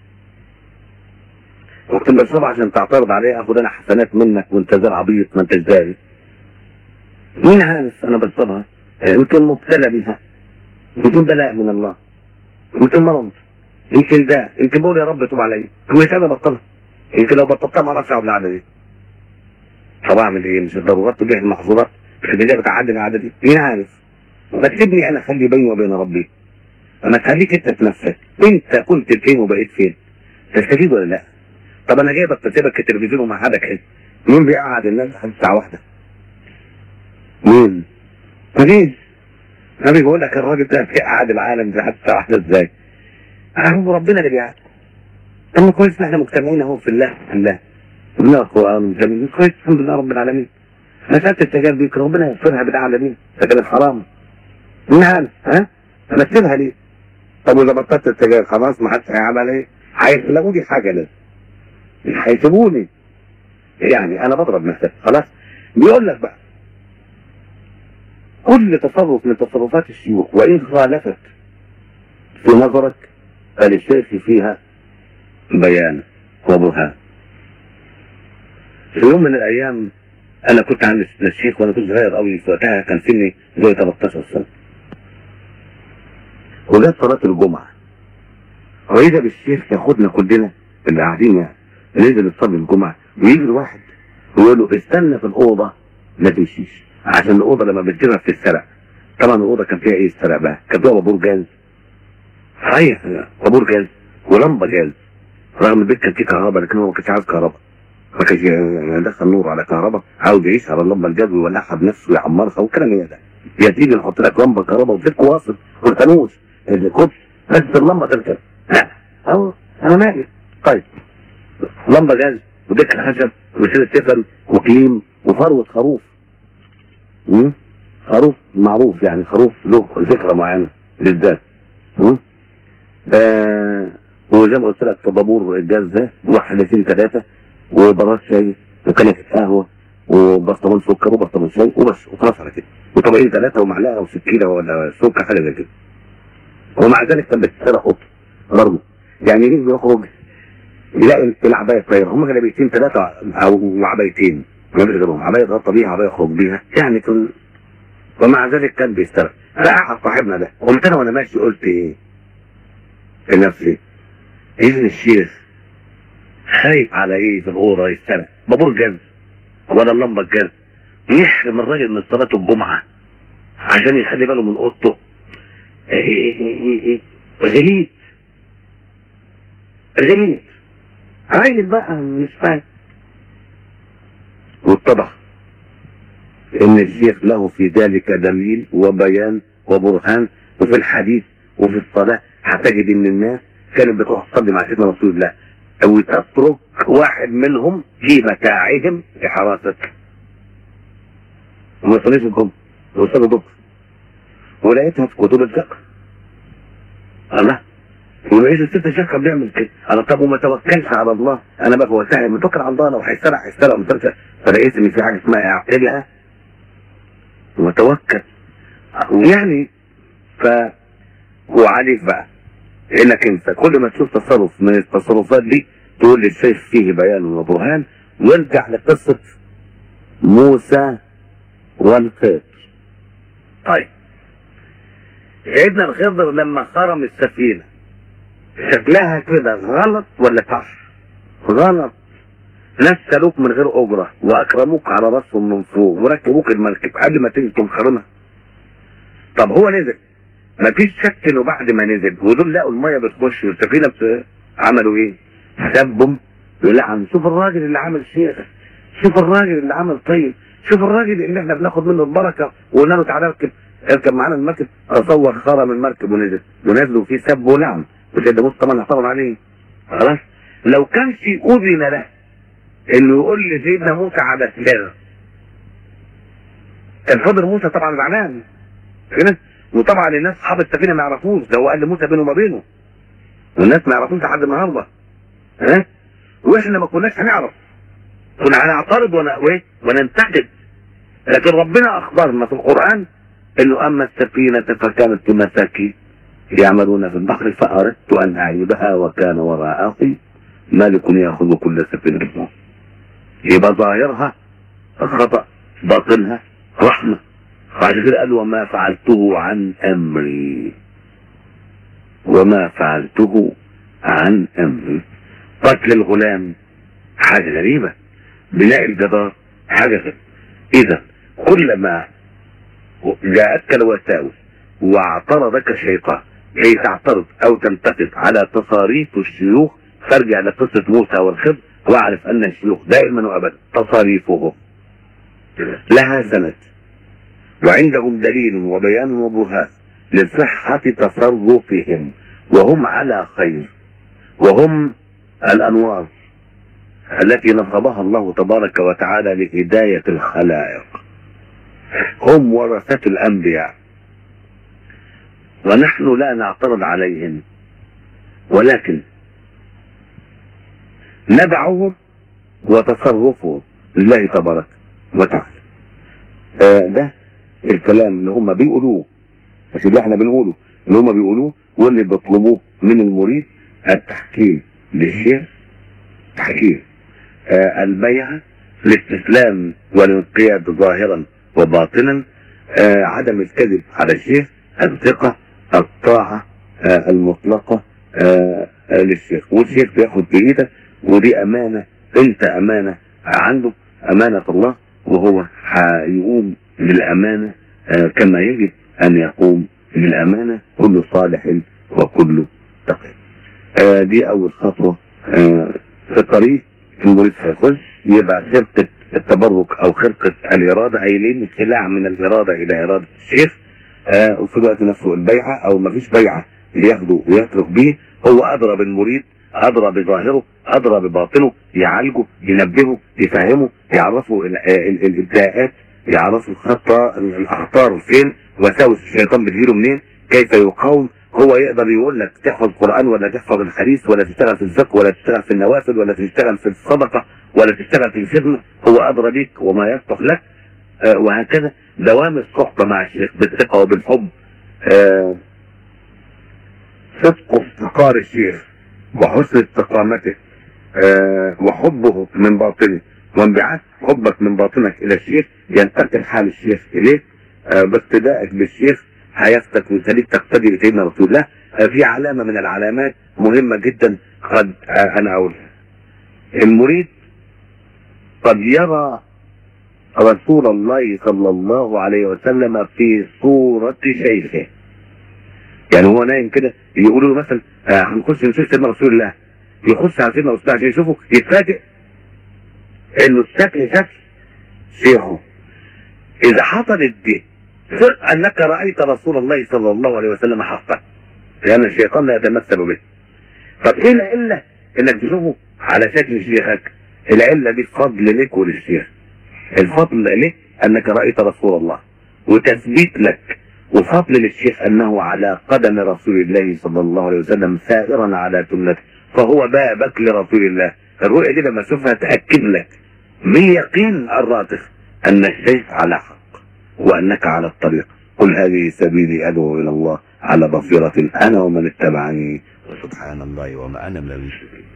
ممكن بشربها عشان تعترض عليا اخد انا حسنات منك وانت زي العبيط ما انتش داري مين عارف انا بشربها يمكن مبتلى بها يمكن بلاء من الله يمكن مرض يمكن ده يمكن بقول يا رب توب عليا كويس انا بطلها يمكن لو بطلتها ما اعرفش اقعد القعده دي طب اعمل ايه مش الضرورات تبيع المحظورات مش البدايه بتعدي القعده دي مين عارف ما تسيبني انا خلي بيني وبين ربي ما تخليك انت في نفسك انت كنت فين وبقيت فين تستفيد ولا لا طب انا جايبك تسيبك التلفزيون ومقعدك ايه مين بيقعد الناس لحد الساعه واحده مين مفيش النبي بيقول لك الراجل ده بيقعد العالم لحد الساعه واحده ازاي هو ربنا اللي بيقعد طب ما كويس إن احنا مجتمعين اهو في الله في الله ربنا القران مجتمعين كويس الحمد لله رب العالمين مسألة التجار دي ربنا يغفرها بالعالمين ده كانت حرام نعم ها امثلها ليه طب واذا بطلت التجار خلاص ما حدش هيعمل ايه هيخلقوا لي حاجه لازم مش هيسيبوني يعني انا بضرب مثل خلاص بيقول لك بقى كل تصرف من تصرفات الشيوخ وان خالفت في نظرك فللشيخ فيها بيان وبرهان في يوم من الايام انا كنت عند الشيخ وانا كنت صغير قوي في وقتها كان سني زي 13 سنه وجت صلاه الجمعه واذا بالشيخ ياخدنا كلنا اللي قاعدين يعني ننزل نصلي الجمعه ويجي الواحد ويقول له استنى في الاوضه ما تمشيش عشان الاوضه لما بتجرب في السرق طبعا الاوضه كان فيها ايه السرق بقى؟ كان فيها بابور جاز صحيح بابور جاز ولمبه جاز رغم البيت كان فيه كهرباء لكن هو ما كانش عايز كهرباء ما كانش يدخل نور على كهرباء عاوز يعيش على اللمبه الجاز ويولعها بنفسه ويعمرها والكلام ايه ده يا تيجي نحط لك لمبه كهرباء وسلك واصل والفانوس الكوبس بس اللمبه تركب لا اهو انا مالي طيب لمبه جاز ودكه خشب وسيره تفل وكليم وفروه خروف مم؟ خروف معروف يعني خروف له ذكرى معينه بالذات مم؟ آه وزي ما قلت لك في بابور الجاز ده وحلتين ثلاثه وبراد شاي وكنكه قهوه وبرطمان سكر وبرطمان شاي وبس وخلاص على كده وطبقين ثلاثه ومعلقه وسكينه ولا سكر حاجه زي كده ومع ذلك كان بتتسرق قط برضه يعني يجي يخرج يلاقي العبايه طايره هم جلابيتين ثلاثه او عبايتين ما فيش غيرهم عبايه غطى بيها عبايه يخرج بيها يعني كن ومع ذلك كان بيسترق فقعد صاحبنا ده قمت انا وانا ماشي قلت ايه لنفسي اذن الشيخ خايف على ايه في الاوضه يسترق بابور جاز ولا اللمبه الجاز يحرم الراجل من صلاه الجمعه عشان يخلي باله من اوضته غريب غريب عيل بقى مش فاهم واتضح ان الشيخ له في ذلك دليل وبيان وبرهان وفي الحديث وفي الصلاه هتجد ان الناس كانت بتروح تصلي مع سيدنا رسول الله او تترك واحد منهم في متاعهم لحراستك وما يصليش الجمعه ويصلي الظهر ولقيتها في كتب الفقه الله ولقيت الست الشيخ كان بيعمل كده انا طب وما توكلش على الله انا بقى هو سهل متوكل على الله لو هيسرق هيسرق ومسرق فلقيت ان في حاجه اسمها اعقلها وتوكل يعني ف وعليك بقى انك انت كل ما تشوف تصرف من التصرفات دي تقول لي شايف فيه بيان وبرهان وارجع لقصة موسى والخضر طيب سيدنا الخضر لما خرم السفينة شكلها كده غلط ولا صح؟ غلط ناس سالوك من غير اجره واكرموك على راسهم من فوق وركبوك المركب قبل ما تيجي تنخرمها طب هو نزل مفيش شك انه بعد ما نزل ودول لقوا الميه بتخش والسفينه بت... عملوا ايه؟ سبهم يلعن شوف الراجل اللي عمل شيخ شوف الراجل اللي عمل طيب شوف الراجل اللي احنا بناخد منه البركه وقلنا له تعالى اركب اركب معانا المركب اصور خرم المركب ونزل ونزلوا فيه سب ولعن وسيدنا موسى طبعا اعترض عليه خلاص لو كانش اذن له انه يقول لسيدنا موسى على سر كان فضل موسى طبعا زعلان كده وطبعا الناس اصحاب السفينه ما يعرفوش ده هو قال لموسى بينه وما بينه والناس ما يعرفوش لحد النهارده ها واحنا ما كناش هنعرف كنا هنعترض ون... وإيه؟ وننتقد لكن ربنا اخبرنا في القران انه اما السفينه فكانت لمساكين يعملون في البحر فاردت ان اعيبها وكان وراءهم مالك ياخذ كل سفينه يبقى ظاهرها خطا باطنها رحمه بعد كده قال وما فعلته عن امري وما فعلته عن امري قتل الغلام حاجه غريبه بناء الجدار حاجه غريبه اذا كلما جاءتك الوساوس واعترضك الشيطان كي تعترض او تنتقد على تصاريف الشيوخ فارجع لقصه موسى والخضر واعرف ان الشيوخ دائما وابدا تصاريفهم لها سند وعندهم دليل وبيان وبرهان لصحة تصرفهم وهم على خير وهم الأنوار التي نصبها الله تبارك وتعالى لهداية الخلائق هم ورثة الأنبياء ونحن لا نعترض عليهم ولكن ندعهم وتصرفهم لله تبارك وتعالى آه ده الكلام اللي هم بيقولوه مش اللي احنا بنقوله اللي هم بيقولوه واللي بيطلبوه من المريد التحكيم للشيخ تحكيم آه البيعة الاستسلام والانقياد ظاهرا وباطنا آه عدم الكذب على الشيخ الثقة الطاعة آه المطلقة آه آه للشيخ والشيخ بياخد بإيدك ودي أمانة أنت أمانة عنده أمانة الله وهو هيقوم بالأمانة آه كما يجب أن يقوم بالأمانة كل صالح وكل تقي آه دي أول خطوة آه في الطريق المريد هيخش يبقى خرقة التبرك أو خرقة الإرادة أي ليه انخلاع من الإرادة إلى إرادة الشيخ آه وفي الوقت نفسه البيعة أو مفيش بيعة ياخده ويترك بيه هو أدرى بالمريد أدرى بظاهره أدرى بباطنه يعالجه ينبهه يفهمه يعرفه الابتلاءات يعرفوا الخطة الأخطار فين وساوس الشيطان بتجيله منين كيف يقاوم هو يقدر يقول لك تحفظ القرآن ولا تحفظ الحديث ولا تشتغل في الزكاة ولا تشتغل في النوافل ولا تشتغل في الصدقة ولا تشتغل في الخدمة هو أدرى بيك وما يفتح لك آه وهكذا دوام الصحبة مع الشيخ بالثقة وبالحب آه صدق افتقار الشيخ وحسن استقامته آه وحبه من باطنه وانبعاث حبك من باطنك الى الشيخ ينتقل حال الشيخ اليك آه باقتدائك بالشيخ هياخدك ويخليك تقتدي بسيدنا رسول الله آه في علامه من العلامات مهمه جدا قد آه انا اقولها المريد قد يرى رسول الله صلى الله عليه وسلم في صورة شيخه يعني هو نايم كده يقولوا له مثلا آه هنخش نشوف سيدنا رسول الله يخش على سيدنا رسول الله عشان يشوفه يتفاجئ انه الشكل شكل شيخه اذا حصلت دي ثق انك رايت رسول الله صلى الله عليه وسلم حقا لان الشيطان لا يتمثل به طب ايه العله انك تشوفه على شكل شيخك العله دي فضل لك وللشيخ الفضل لك انك رايت رسول الله وتثبيت لك وفضل للشيخ انه على قدم رسول الله صلى الله عليه وسلم سائرا على سنته فهو بابك لرسول الله الرؤية دي لما تشوفها تأكد لك باليقين الراسخ أن الشيخ على حق وأنك على الطريق قل هذه سبيلي أدعو إلى الله على بصيرة أنا ومن اتبعني وسبحان الله وما أنا من المشركين